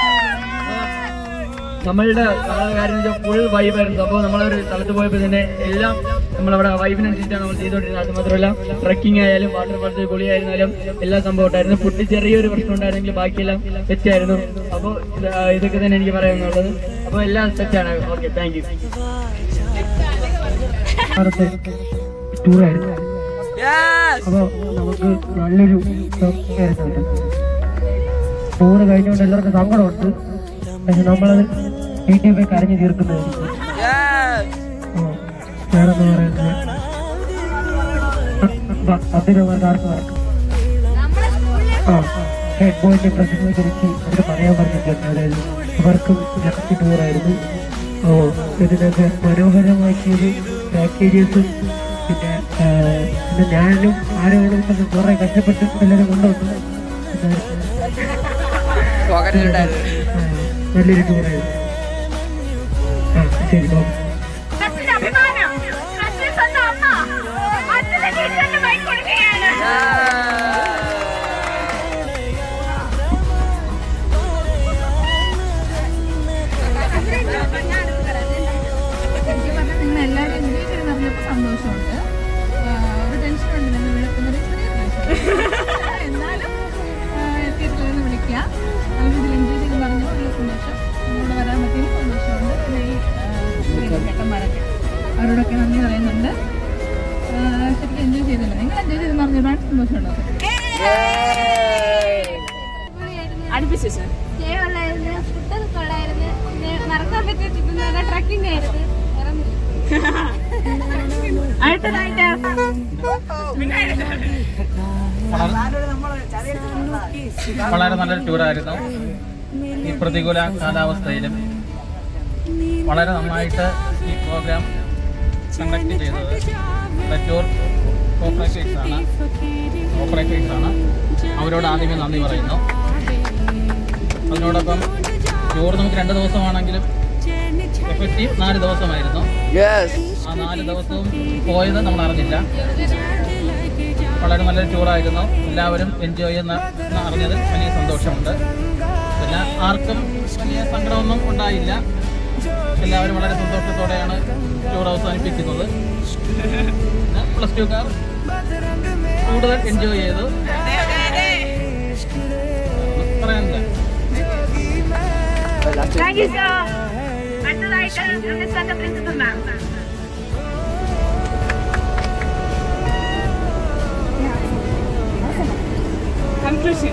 നമ്മളുടെ നമ്മളുടെ കാര്യം വെച്ചാൽ ഫുൾ വൈബായിരുന്നു അപ്പോൾ നമ്മളൊരു സ്ഥലത്ത് പോയപ്പോൾ തന്നെ എല്ലാം നമ്മളവിടെ വൈബിനനുസരിച്ചാണ് നമ്മൾ ചെയ്തുകൊണ്ടിരുന്നത് അത് മാത്രമല്ല ട്രക്കിംഗ് ആയാലും വാട്ടർ ഫാൾസ് കുളിയായിരുന്നാലും എല്ലാ സംഭവം ഉണ്ടായിരുന്നു ഫുഡ് ചെറിയൊരു പ്രശ്നം ഉണ്ടായിരുന്നെങ്കിൽ ബാക്കിയെല്ലാം സെറ്റായിരുന്നു അപ്പോൾ ഇത് ആ, ഇതൊക്കെ തന്നെ എനിക്ക് പറയാനുള്ളത് അപ്പോൾ എല്ലാം സെറ്റാണ് ഓക്കെ താങ്ക് യു ടൂറായിരുന്നു അപ്പൊ നമുക്ക് നല്ലൊരു ആയിരുന്നു ടൂറ് കഴിഞ്ഞുകൊണ്ട് എല്ലാവർക്കും സങ്കടമുണ്ട് പക്ഷെ നമ്മളത് വീട്ടിൽ പോയി കരഞ്ഞു തീർക്കുന്നതായിരിക്കും ആ, വേറെന്താ പറയുന്നത് അബ്ദുൽമാർക്ക് ആർക്കും ആർക്കും ആ ഹെഡ് ബോയിന്റെ പ്രശ്നങ്ങളെ കുറിച്ച് അവർ പറയാൻ പറഞ്ഞിട്ടുണ്ട് അതായത് അവർക്കും ലക്കി ടൂറായിരുന്നു ഓ ഇതിനൊക്കെ മനോഹരമാക്കിയത് പാക്കേജസും പിന്നെ ആ, പിന്നെ ഞാനും ആരോടും തന്നെ കുറെ കഷ്ടപ്പെട്ട് എല്ലാവരും കൊണ്ടുവന്നു ആ, നല്ലൊരു ടൂറായിരുന്നു ആ ശരി ഓക്കെ അച്ഛന്റെ അഭിമാനം അച്ഛൻ സ്വന്തം അമ്മ അച്ഛന്റെ ടീച്ചറിന്റെ ബൈക്ക് കൊടുക്കുകയാണ് നിങ്ങൾ എല്ലാവരും എൻജോയ് ചെയ്ത് പറഞ്ഞപ്പോൾ സന്തോഷമുണ്ട് ആഹ് ഒരു ടെൻഷനുണ്ട് നിങ്ങൾ വിളിക്കുന്നൊരു ചെറിയ ടെൻഷൻ എന്നാലും തിയേറ്ററിൽ നിന്ന് വിളിക്കുക നമുക്ക് എൻജോയ് ചെയ്ത് പറഞ്ഞപ്പോൾ നല്ല സന്തോഷം നിങ്ങളോട് വരാൻ പറ്റിയ സന്തോഷമുണ്ട് പിന്നെ ഈ ആഹ് ചേട്ടന്മാരൊക്കെ അവരോടൊക്കെ നന്ദി പറയുന്നുണ്ട് ആഹ് ശരിക്കും എൻജോയ് ചെയ്തില്ല നിങ്ങൾ എൻജോയ് ചെയ്ത് പറഞ്ഞ ഒരുപാട് സന്തോഷമുണ്ടോ അടുപ്പിച്ചു സാർ സ്റ്റേ ഉള്ളായിരുന്നു ഫുഡൊക്കെ കൊള്ളായിരുന്നു പിന്നെ മറക്കാൻ പറ്റിയ ട്രക്കിംഗ് ആയിരുന്നു വേറെ ഒന്നുമില്ല. അടുത്തതായിട്ട് വളരെ നല്ലൊരു ടൂറായിരുന്നു ഈ പ്രതികൂല കാലാവസ്ഥയിലും വളരെ നന്നായിട്ട് ഈ പ്രോഗ്രാം കണ്ടക്ട് ചെയ്തത് ടൂർ ഓപ്പറേറ്റേഴ്സ് ആണ് ഓപ്പറേറ്റേഴ്സ് ആണ് അവരോട് ആദ്യമേ നന്ദി പറയുന്നു അതിനോടൊപ്പം ടൂർ നമുക്ക് രണ്ട് ദിവസമാണെങ്കിലും എഫക്റ്റീവ് നാല് ദിവസമായിരുന്നു ആ നാല് ദിവസവും പോയത് നമ്മൾ അറിഞ്ഞില്ല വളരെ നല്ലൊരു ടൂറായിരുന്നു എല്ലാവരും എൻജോയ് ചെയ്യുന്ന എന്ന് അറിഞ്ഞതിൽ വലിയ സന്തോഷമുണ്ട് പിന്നെ ആർക്കും വലിയ സങ്കടമൊന്നും ഉണ്ടായില്ല എല്ലാവരും വളരെ സന്തോഷത്തോടെയാണ് ടൂർ അവസാനിപ്പിക്കുന്നത് പിന്നെ പ്ലസ് ടുക്കാർ കൂടുതൽ എൻജോയ് ചെയ്തു പറയാനില്ല താങ്ക് യു സർ അടുത്തതായിട്ട് മിസ് പ്രിൻസിപ്പൽ മാം കൺക്ലൂഷൻ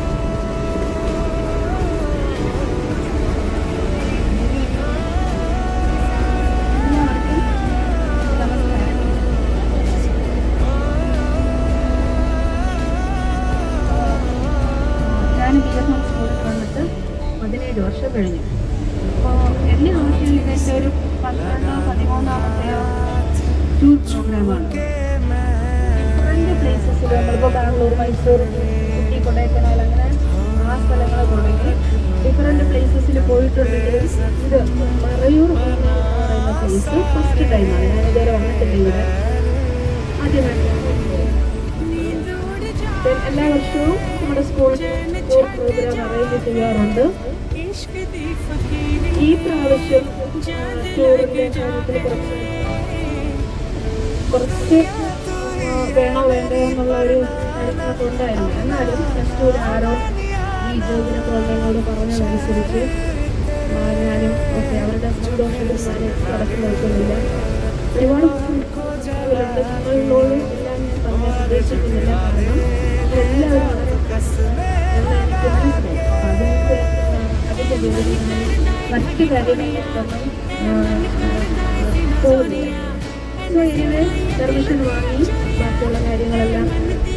ഞാൻ ബി എം എം സ്കൂളിൽ വന്നിട്ട് പതിനേഴ് വർഷം കഴിഞ്ഞു അപ്പോൾ എന്നെ നോക്കിയാൽ ഇതിൻ്റെ ഒരു പന്ത്രണ്ടോ പതിമൂന്നാമത്തെയോ ടൂർ പ്രോഗ്രാമാണ് ഡിഫറെൻറ്റ് പ്ലേസസിൽ നമ്മളിപ്പോൾ ബാംഗ്ലൂർ മൈസൂർ ഊട്ടി കൊടൈക്കനാൽ അങ്ങനെ ആ സ്ഥലങ്ങൾ തുടങ്ങി ഡിഫറെൻറ്റ് പ്ലേസസിൽ പോയിട്ടുണ്ടെങ്കിലും ഇത് മറയൂർ എന്ന് പറയുന്ന പ്ലേസ് ഫസ്റ്റ് ടൈമാണ് ഞാൻ ഇതുവരെ വന്നിട്ടില്ല ഇവിടെ ആദ്യമായിട്ട് Then എല്ലാ വർഷവും നമ്മുടെ സ്കൂൾ ടൂർ പ്രോഗ്രാം അറേഞ്ച് ചെയ്യാറുണ്ട് ഈ പ്രാവശ്യം ടൂറിന്റെ കാര്യത്തിൽ കുറച്ച് കുറച്ച് ആ, വേണോ വേണ്ടോ എന്നുള്ള ഒരു ഉണ്ടായിരുന്നു എന്നാലും പ്ലസ് ടു ആരോ ഈ ജോബിനെ എന്നോട് പറഞ്ഞതനുസരിച്ച് ആ, ഞാനും ഓക്കെ അവരുടെ സന്തോഷത്തിൽ ഞാൻ കടച്ചു നോക്കുന്നില്ല ഒരുപാട് ബുദ്ധിമുട്ടുകളുണ്ട് നിങ്ങളോട് എല്ലാം ഞാൻ പറയാൻ ഉദ്ദേശിക്കുന്നില്ല കാരണം എല്ലാവരും വളരെ എന്ന് എനിക്ക് മനസ്സിലായി അപ്പം അതിൻ്റെ അതിൻ്റെ ജോലി മറ്റ് കാര്യങ്ങളിലേക്കൊന്നും പോകുന്നില്ല സോ ഇതിന് പെർമിഷൻ വാങ്ങി ബാക്കിയുള്ള കാര്യങ്ങളെല്ലാം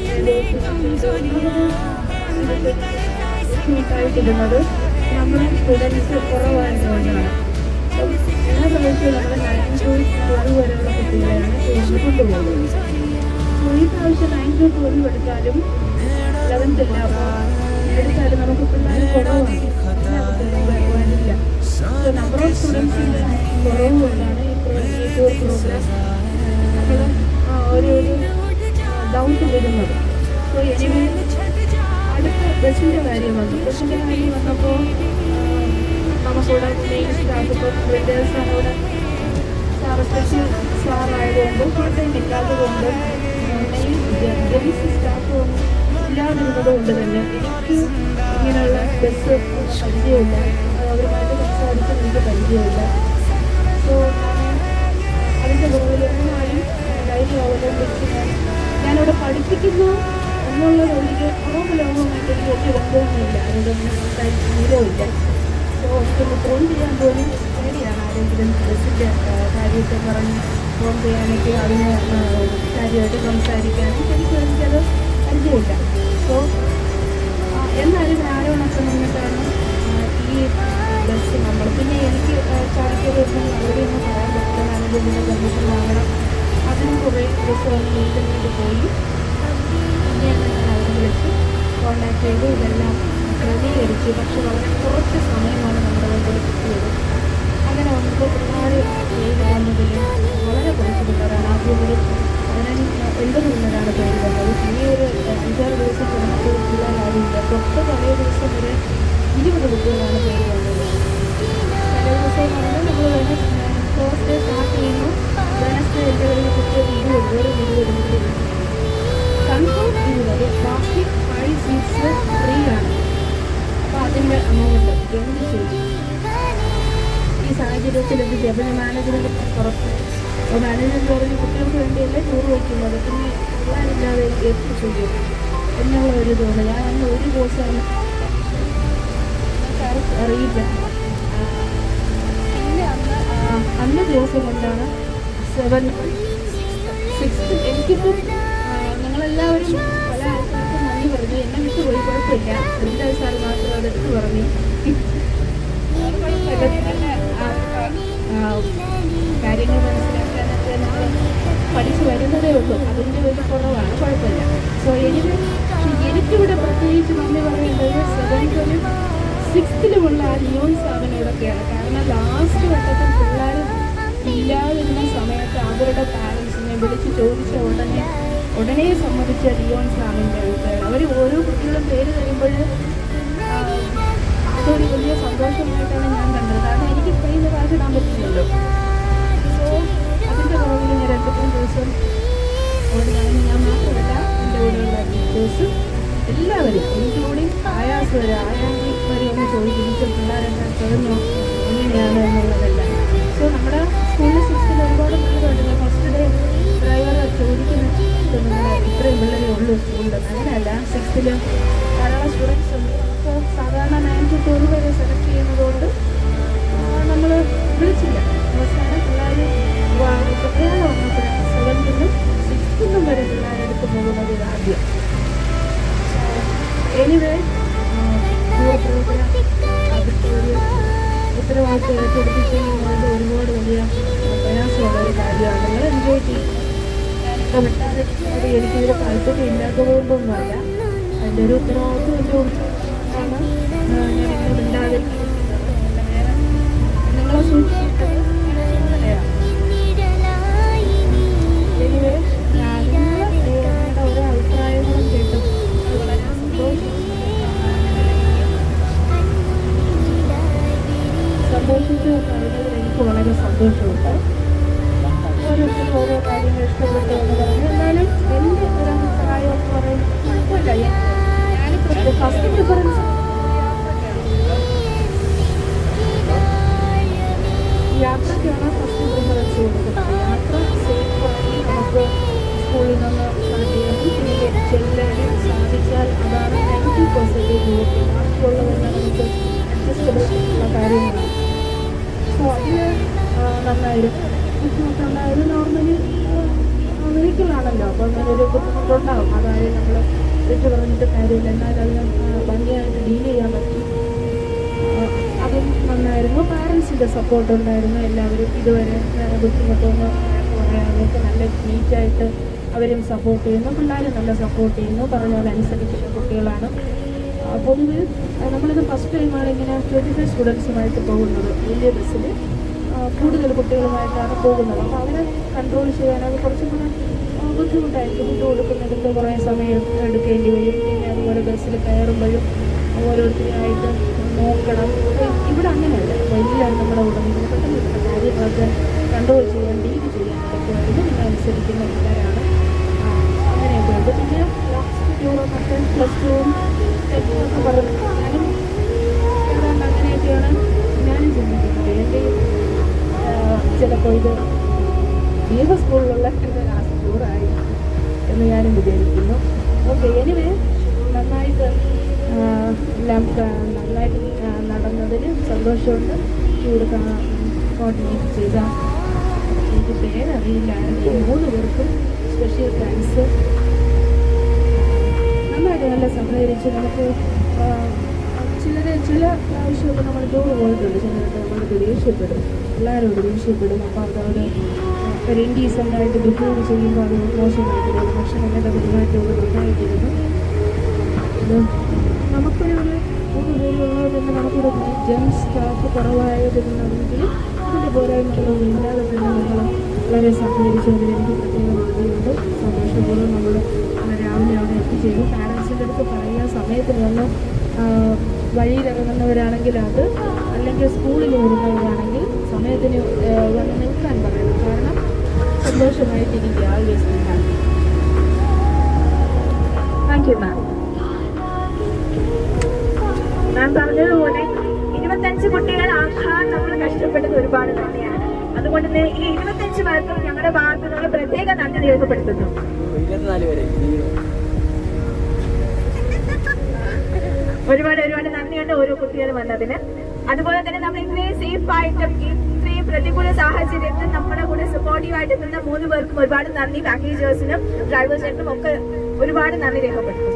ബുദ്ധിമുട്ടായിട്ടിരുന്നത് നമ്മുടെ സ്റ്റുഡൻസ് കുറവായതുകൊണ്ടാണ് അപ്പം എല്ലാ പ്രാവശ്യവും നമ്മൾ നയൻ ടു ട്വൽവ് വരെയുള്ള കുട്ടികളെയാണ് ടൂറിന് കൊണ്ടുപോകുന്നത് സോ ഈ പ്രാവശ്യം നയൻ ടു ട്വൽവ് എടുത്താലും ലെവൻത്ത് ഇല്ല അപ്പോൾ എടുത്താലും നമുക്ക് പിള്ളേർ കുറവാണ് എല്ലാ കുട്ടികളും വരുവാനില്ല സോ നമ്പർ ഓഫ് സ്റ്റുഡൻസിൻ്റെ കുറവ് കൊണ്ടാണ് ഈ പ്രോ- ഈ ടൂർ പ്രോഗ്രാം നമ്മൾ ഒരു ഒരു ഡൗട്ട് വരുന്നത് സോ എനിവേ അടുത്ത ബസ്സിൻ്റെ കാര്യം വന്നു ബസ്സിൻ്റെ കാര്യം വന്നപ്പോൾ നമുക്കിവിടെ മെയിൻ സ്റ്റാഫ് ഇപ്പോൾ പ്രിൻറ്റേഴ്സാണ് ഇവിടെ സാർ സ്പെഷ്യൽ സാറായതുകൊണ്ട് ഫുൾ ടൈം ഇല്ലാത്തതുകൊണ്ട് മെയിൻ ജെൻസ് സ്റ്റാഫ് ഒന്നും ഇല്ലാതിരുന്നത് കൊണ്ട് തന്നെ എനിക്ക് ഇങ്ങനെയുള്ള ബസ് പരിചയമില്ല അത് അവരുമായിട്ട് സംസാരിച്ച് എനിക്ക് പരിചയമില്ല സോ അതിൻ്റെ പുറകിൽ എന്നാലും ധൈര്യം അവലംബിച്ച് ഞാൻ ഞാനിവിടെ പഠിപ്പിക്കുന്നു എന്നുള്ളതൊഴികെ പുറം ലോകമായിട്ട് എനിക്ക് വലിയ ബന്ധമൊന്നുമില്ല അതുകൊണ്ടൊന്നും സംസാരിച്ച് ദൂരമില്ല സോ എനിക്കൊന്ന് ഫോൺ ചെയ്യാൻ പോലും പേടിയാണ് ആരെങ്കിലും ബസ്സിൻ്റെ കാര്യമൊക്കെ പറഞ്ഞ് ഫോൺ ചെയ്യാനൊക്കെ അതിന് ആ, കാര്യമായിട്ട് സംസാരിക്കാനും എനിക്ക് എനിക്കത് പരിചയമില്ല സോ എന്നാലും ആരോണൊക്കെ നിന്നിട്ടാണ് ആ, ഈ ബസ് നമ്മൾ പിന്നെ എനിക്ക് ചാടിക്കലൊന്നും അവിടെയൊന്നും പറയാൻ പറ്റില്ല മാനേജ്മെൻറ്റിൻ്റെ പെർമിഷൻ വാങ്ങണം അതിന് കുറേ ദിവസം മീറ്റിങ്ങിൽ പോയി പിന്നെയാണ് ഞാൻ അവരെ വിളിച്ച് കോണ്ടാക്ട് ചെയ്ത് ഇതെല്ലാം ക്രമീകരിച്ചു പക്ഷെ വളരെ കുറച്ച് സമയമാണ് നമ്മുടെ മുമ്പിൽ കിട്ടിയത് അങ്ങനെ വന്നപ്പോൾ പിള്ളേർ പേര് വന്നതിൽ വളരെ കുറച്ച് പിള്ളേരാണ് ആദ്യം ഒരു പതിനഞ്ച് എൺപത് പിള്ളേരാണ് പേര് വന്നത് ഈ ഒരു അഞ്ചാറ് ദിവസം കിടന്നപ്പോൾ പിള്ളേരാവില്ല തൊട്ട് തലേ ദിവസം വരെ ഇരുപത് കുട്ടികളാണ് പേര് വന്നത് തലേ ദിവസം എന്ന് പറഞ്ഞാൽ നമ്മൾ തേഴ്സ്ഡേ സ്റ്റാർട്ട് ചെയ്യുന്നു വെനസ്ഡേ എൻ്റെ കയ്യിൽ കുട്ടികൾ ഇരുപത് വെറും ഇരുപത് കുട്ടികൾ കൺഫേം ഇരുപത് ബാക്കി ഫൈവ് സീറ്റ്സ് ഫ്രീ ആണ് അപ്പോൾ അതിൻ്റെ എമൗണ്ട് എന്ത് ചെയ്യും ഈ സാഹചര്യത്തിൽ എന്ത് ചെയ്യും പിന്നെ മാനേജ്മെൻറ്റ് പുറത്ത് അപ്പോൾ മാനേജ്മെൻറ്റ് പറഞ്ഞ് കുട്ടികൾക്ക് വേണ്ടിയല്ലേ ടൂർ വയ്ക്കുന്നത് പിന്നെ പിള്ളേരില്ലാതെ എന്ത് ചെയ്യും എന്നുള്ള ഒരു ഇതുകൊണ്ട് ഞാൻ അന്ന് ഒരു ദിവസമാണ് അറിയില്ല പിന്നെ അന്ന് ആ, അന്ന് ദിവസം കൊണ്ടാണ് സെവൻ സിക്സ് എനിക്കിപ്പം ആ, നിങ്ങളെല്ലാവരും പല ആൾക്കാർക്കും നന്ദി പറഞ്ഞു എന്നെ വിട്ട് പോയി കുഴപ്പമില്ല എല്ലാ സാർ മാത്രം അതെടുത്ത് പറഞ്ഞു അത് കുഴപ്പമില്ല നിങ്ങളുടെ ആ, ആ, കാര്യങ്ങൾ മനസ്സിലാക്കാനൊക്കെ നമ്മൾ പഠിച്ചു വരുന്നതേ ഉള്ളൂ അതിൻ്റെ ഒരു കുറവാണ് കുഴപ്പമില്ല സോ എനിക്ക് എനിക്കിവിടെ പ്രത്യേകിച്ച് നന്ദി പറയേണ്ടത് സെവൻത്തിലും സിക്സ്ത്തിലുമുള്ള ആ ന്യൂൺ സാധനങ്ങളൊക്കെയാണ് കാരണം ലാസ്റ്റ് ഘട്ടത്തിൽ പിള്ളേർ ഇല്ലാതിരുന്ന സമയത്ത് അവരുടെ പാരൻസിനെ വിളിച്ച് ചോദിച്ച ഉടനെ ഉടനെ സമ്മതിച്ച ലിയോൺ സാമിൻ്റെ വീട്ടുകാർ അവർ ഓരോ കുട്ടികളും പേര് തരുമ്പോൾ അതൊരു വലിയ സന്തോഷമായിട്ടാണ് ഞാൻ കണ്ടത് കാരണം എനിക്ക് ഇത്രയും കാശ് ഇടാൻ പറ്റില്ലല്ലോ സോ അതിൻ്റെ പുറകിൽ ഞാൻ രണ്ട് മൂന്ന് ദിവസം ഓടുകയാണെങ്കിൽ ഞാൻ മാത്രമല്ല എൻ്റെ കൂടെയുള്ള ടീച്ചേഴ്സ് എല്ലാവരും ഇൻക്ലൂഡിങ് ആയാസ് വരെ ആയാസി വരെ ഒന്ന് ചോദിക്കും ടീച്ചർ പിള്ളേരെന്താ പറഞ്ഞോ അങ്ങനെയാണ് എന്നുള്ളതല്ല സോ നമ്മുടെ സ്കൂളിൽ സിക്സ്ത്തിൽ ഒരുപാട് പിള്ളേരുണ്ട് ഫസ്റ്റ് ഡേ ഡ്രൈവർ ചോദിക്കുന്നത് നമ്മുടെ ഇത്രയും പിള്ളേരേ ഉള്ളൂ സ്കൂളിൽ അങ്ങനെയല്ല സിക്സ്ത്തിൽ ധാരാളം സ്റ്റുഡൻസ് ഉണ്ട് നമുക്ക് സാധാരണ നയൻ ടു ട്വൽവ് വരെ സെലക്ട് ചെയ്യുന്നതുകൊണ്ട് നമ്മൾ വിളിച്ചില്ല അവസാനം പിള്ളേർ പ്രത്യേകത വന്നപ്പോഴാണ് സെവൻത്തിനും സിക്സ്ത്തിനും വരെ പിള്ളേർ എടുത്തു പോകുന്നത് ഇത് ആദ്യം എനിവേ അവർക്ക് ഒരു ഉത്തരവാദിത്വം ഏറ്റെടുപ്പിക്കുന്നത് ഒരുപാട് വലിയ പ്രയാസമുള്ള ഒരു കാര്യമാണ് നിങ്ങൾ എൻജോയ് ചെയ്യും ഞാനിപ്പോൾ വിട്ടാതെ അത് എനിക്കിതിൽ താല്പര്യം ഇല്ലാത്തതുകൊണ്ടൊന്നുമല്ല അതിൻ്റെ ഒരു ഉത്തരവാദിത്വം എൻ്റെ ഉള്ളിലാണ് ഞാനിങ്ങനെ മിണ്ടാതെ നിങ്ങളെ സൂക്ഷിച്ചിട്ടത് അങ്ങനെയാണ് എനിവേ നിങ്ങൾ നിങ്ങളുടെ ഓരോ അഭിപ്രായങ്ങളും കേട്ടും അത് വളരെ സന്തോഷം സന്തോഷിച്ച് പറയുന്നതിൽ എനിക്ക് വളരെ സന്തോഷമുണ്ട് ഓരോരുത്തരും ഓരോ കാര്യങ്ങൾ ഇഷ്ടപ്പെട്ടു എന്ന് പറഞ്ഞു എന്നാലും എൻ്റെ ഒരു അഭിപ്രായം എന്ന് പറയുന്നത് കുഴപ്പമില്ല ഞാനിപ്പോൾ ഫസ്റ്റ് പ്രിഫറൻസ് യാത്രയ്ക്കാണ് ഫസ്റ്റ് പ്രിഫറൻസ് കൊടുക്കുന്നത് യാത്ര സേഫായി നമുക്ക് സ്കൂളിൽ നിന്ന് സ്റ്റാർട്ട് ചെയ്യാനും തിരികെ ചെല്ലാനും സാധിച്ചാൽ അതാണ് നയൻറ്റി പെർസെൻറ്റേജ് ഓക്കെ ബാക്കിയുള്ളതെല്ലാം നമുക്ക് അഡ്ജസ്റ്റബിൾ ഉള്ള കാര്യങ്ങളാണ് സോ അതിൽ നന്നായിരുന്നു ബുദ്ധിമുട്ടുണ്ടായത് നോർമലി വെഹിക്കിളാണല്ലോ അപ്പോൾ അങ്ങനൊരു ബുദ്ധിമുട്ടുണ്ടാവും അതായത് നമ്മൾ തെറ്റ് പറഞ്ഞിട്ട് കാര്യമില്ല എന്നാൽ അതിനെ ആ, ഭംഗിയായിട്ട് ഡീൽ ചെയ്യാൻ പറ്റും ആ, അതും നന്നായിരുന്നു പാരൻസിൻ്റെ സപ്പോർട്ട് ഉണ്ടായിരുന്നു എല്ലാവരും ഇതുവരെ വേറെ ബുദ്ധിമുട്ടൊന്നും പറയാനൊക്കെ നല്ല നീറ്റായിട്ട് അവരും സപ്പോർട്ട് ചെയ്യുന്നു പിള്ളേരും നല്ല സപ്പോർട്ട് ചെയ്യുന്നു പറഞ്ഞ പോലെ അനുസരിച്ചുള്ള കുട്ടികളാണ് ആ, പൊതുവിൽ ആ, നമ്മളിത് ഫസ്റ്റ് ടൈമാണ് ഇങ്ങനെ ട്വൻറ്റി ഫൈവ് സ്റ്റുഡൻസുമായിട്ട് പോകുന്നത് വലിയ ബസ്സിൽ കൂടുതൽ കുട്ടികളുമായിട്ടാണ് പോകുന്നത് അപ്പോൾ അവരെ കൺട്രോൾ ചെയ്യാൻ അത് കുറച്ചും കൂടെ ആ, ബുദ്ധിമുട്ടായിരിക്കും ഫുഡ് കൊടുക്കുന്നിടത്ത് കുറേ സമയം എടുക്കേണ്ടി വരും പിന്നെ അതുപോലെ ബസ്സിൽ കയറുമ്പോഴും ഓരോരുത്തരായിട്ട് നോക്കണം അപ്പോൾ ഇവിടെ അങ്ങനെയല്ല വലിയ നമ്മുടെ ഉടമകൾ പെട്ടെന്ന് ഇത്ര കാര്യങ്ങളൊക്കെ കൺട്രോൾ ചെയ്യാൻ ഡീൽ ചെയ്യാൻ പറ്റുമായിരുന്നു പിന്നെ അനുസരിക്കുന്ന പിള്ളേരാണ് ആ, അങ്ങനെയൊക്കെ ഉണ്ട് പിന്നെ ലാസ്റ്റ് ടൂർ മറ്റേ പ്ലസ് ടുവും ടെൻത്തും ഒക്കെ പറഞ്ഞു ഞാനും ഏതാണ്ട് അങ്ങനെയൊക്കെയാണ് ഞാനും ചിന്തിക്കുന്നത് എൻ്റെയും ചിലപ്പോൾ ഇത് ദീപ സ്കൂളിലുള്ള എൻ്റെ ലാസ്റ്റ് ടൂറായി എന്ന് ഞാനും വിചാരിക്കുന്നു ഓക്കെ എനിവേ നന്നായിട്ട് ആ, എല്ലാം ആ, നന്നായിട്ട് ആ, നടന്നതിന് സന്തോഷമുണ്ട് ടൂർ കോർഡിനേറ്റ് ചെയ്ത എനിക്ക് പേരറിയില്ലായിരുന്നു ഈ മൂന്ന് പേർക്കും സ്പെഷ്യൽ താങ്ക്സ് നന്നായിട്ട് നല്ല സഹകരിച്ച് നമുക്ക് ആ, ചിലര് ചില പ്രാവശ്യമൊക്കെ നമ്മൾ ടൂർ പോയിട്ടുണ്ട് ചിലരൊക്കെ നമ്മളോട് ദേഷ്യപ്പെടും എല്ലാവരോട് ദേഷ്യപ്പെടും അപ്പോൾ അതോട് ഒരു ഇൻഡീസൻ്റായിട്ട് ബിഹേവ് ചെയ്യുമ്പോൾ അത് മോശമായിട്ട് തോന്നും പക്ഷേ എൻ്റെ പെരുമാറ്റമൊക്കെ നന്നായിട്ടിരുന്നു ഇത് നമുക്കൊരു ഒരു മൂന്ന് പേരുള്ളത് തന്നെ നമുക്കൊരു ജം സ്റ്റാഫ് കുറവായതിരുന്നെങ്കിൽ അതിൻ്റെ പോരായ്മകളൊന്നും ഇല്ലാതെ തന്നെ നമ്മൾ വളരെ സഹകരിച്ചു അതിൽ എനിക്ക് പ്രത്യേകം നന്ദിയുണ്ട് സന്തോഷപൂർവ്വം നമ്മൾ രാവിലെ അവിടെ എത്തിച്ചേരും പാരൻസിൻ്റെ അടുത്ത് പറയാൻ സമയത്തിന് വന്ന് ആ, വഴിയിലിറങ്ങുന്നവരാണെങ്കിൽ അത് അല്ലെങ്കിൽ സ്കൂളിൽ വരുന്നവരാണെങ്കിൽ സമയത്തിന് ആ, വന്ന് നിൽക്കാൻ പറയണം കാരണം സന്തോഷമായിട്ടിരിക്കുക always thank you ma'am ma'am പറഞ്ഞതുപോലെ ഇരുപത്തഞ്ച് കുട്ടികൾ ആക്കാൻ നമ്മൾ കഷ്ടപ്പെട്ടത് ഒരുപാട് തന്നെയാണ് അതുകൊണ്ട് തന്നെ ഈ ഇരുപത്തഞ്ച് പേർക്കും ഞങ്ങളുടെ ഭാഗത്തു നിന്ന് പ്രത്യേക നന്ദി രേഖപ്പെടുത്തുന്നു ഇരുപത്തിനാല് വരെ ഒരുപാട് ഒരുപാട് നന്ദിയുണ്ട് ഓരോ കുട്ടികൾ വന്നതിന് അതുപോലെ തന്നെ നമ്മൾ ഇത്രയും സേഫ് ആയിട്ടും ഇത്രയും പ്രതികൂല സാഹചര്യത്തിൽ നമ്മുടെ കൂടെ സപ്പോർട്ടീവ് ആയിട്ട് നിന്ന മൂന്ന് പേർക്കും ഒരുപാട് നന്ദി പാക്കേജേഴ്സിനും ഡ്രൈവേഴ്സിനും ഒക്കെ ഒരുപാട് നന്ദി രേഖപ്പെടുത്തുന്നു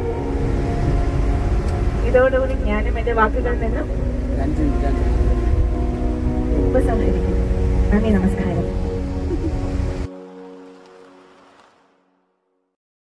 ഇതോടുകൂടി ഞാനും എന്റെ വാക്കുകളിൽ നിന്നും ഉപസംഹരിക്കുന്നു നന്ദി നമസ്കാരം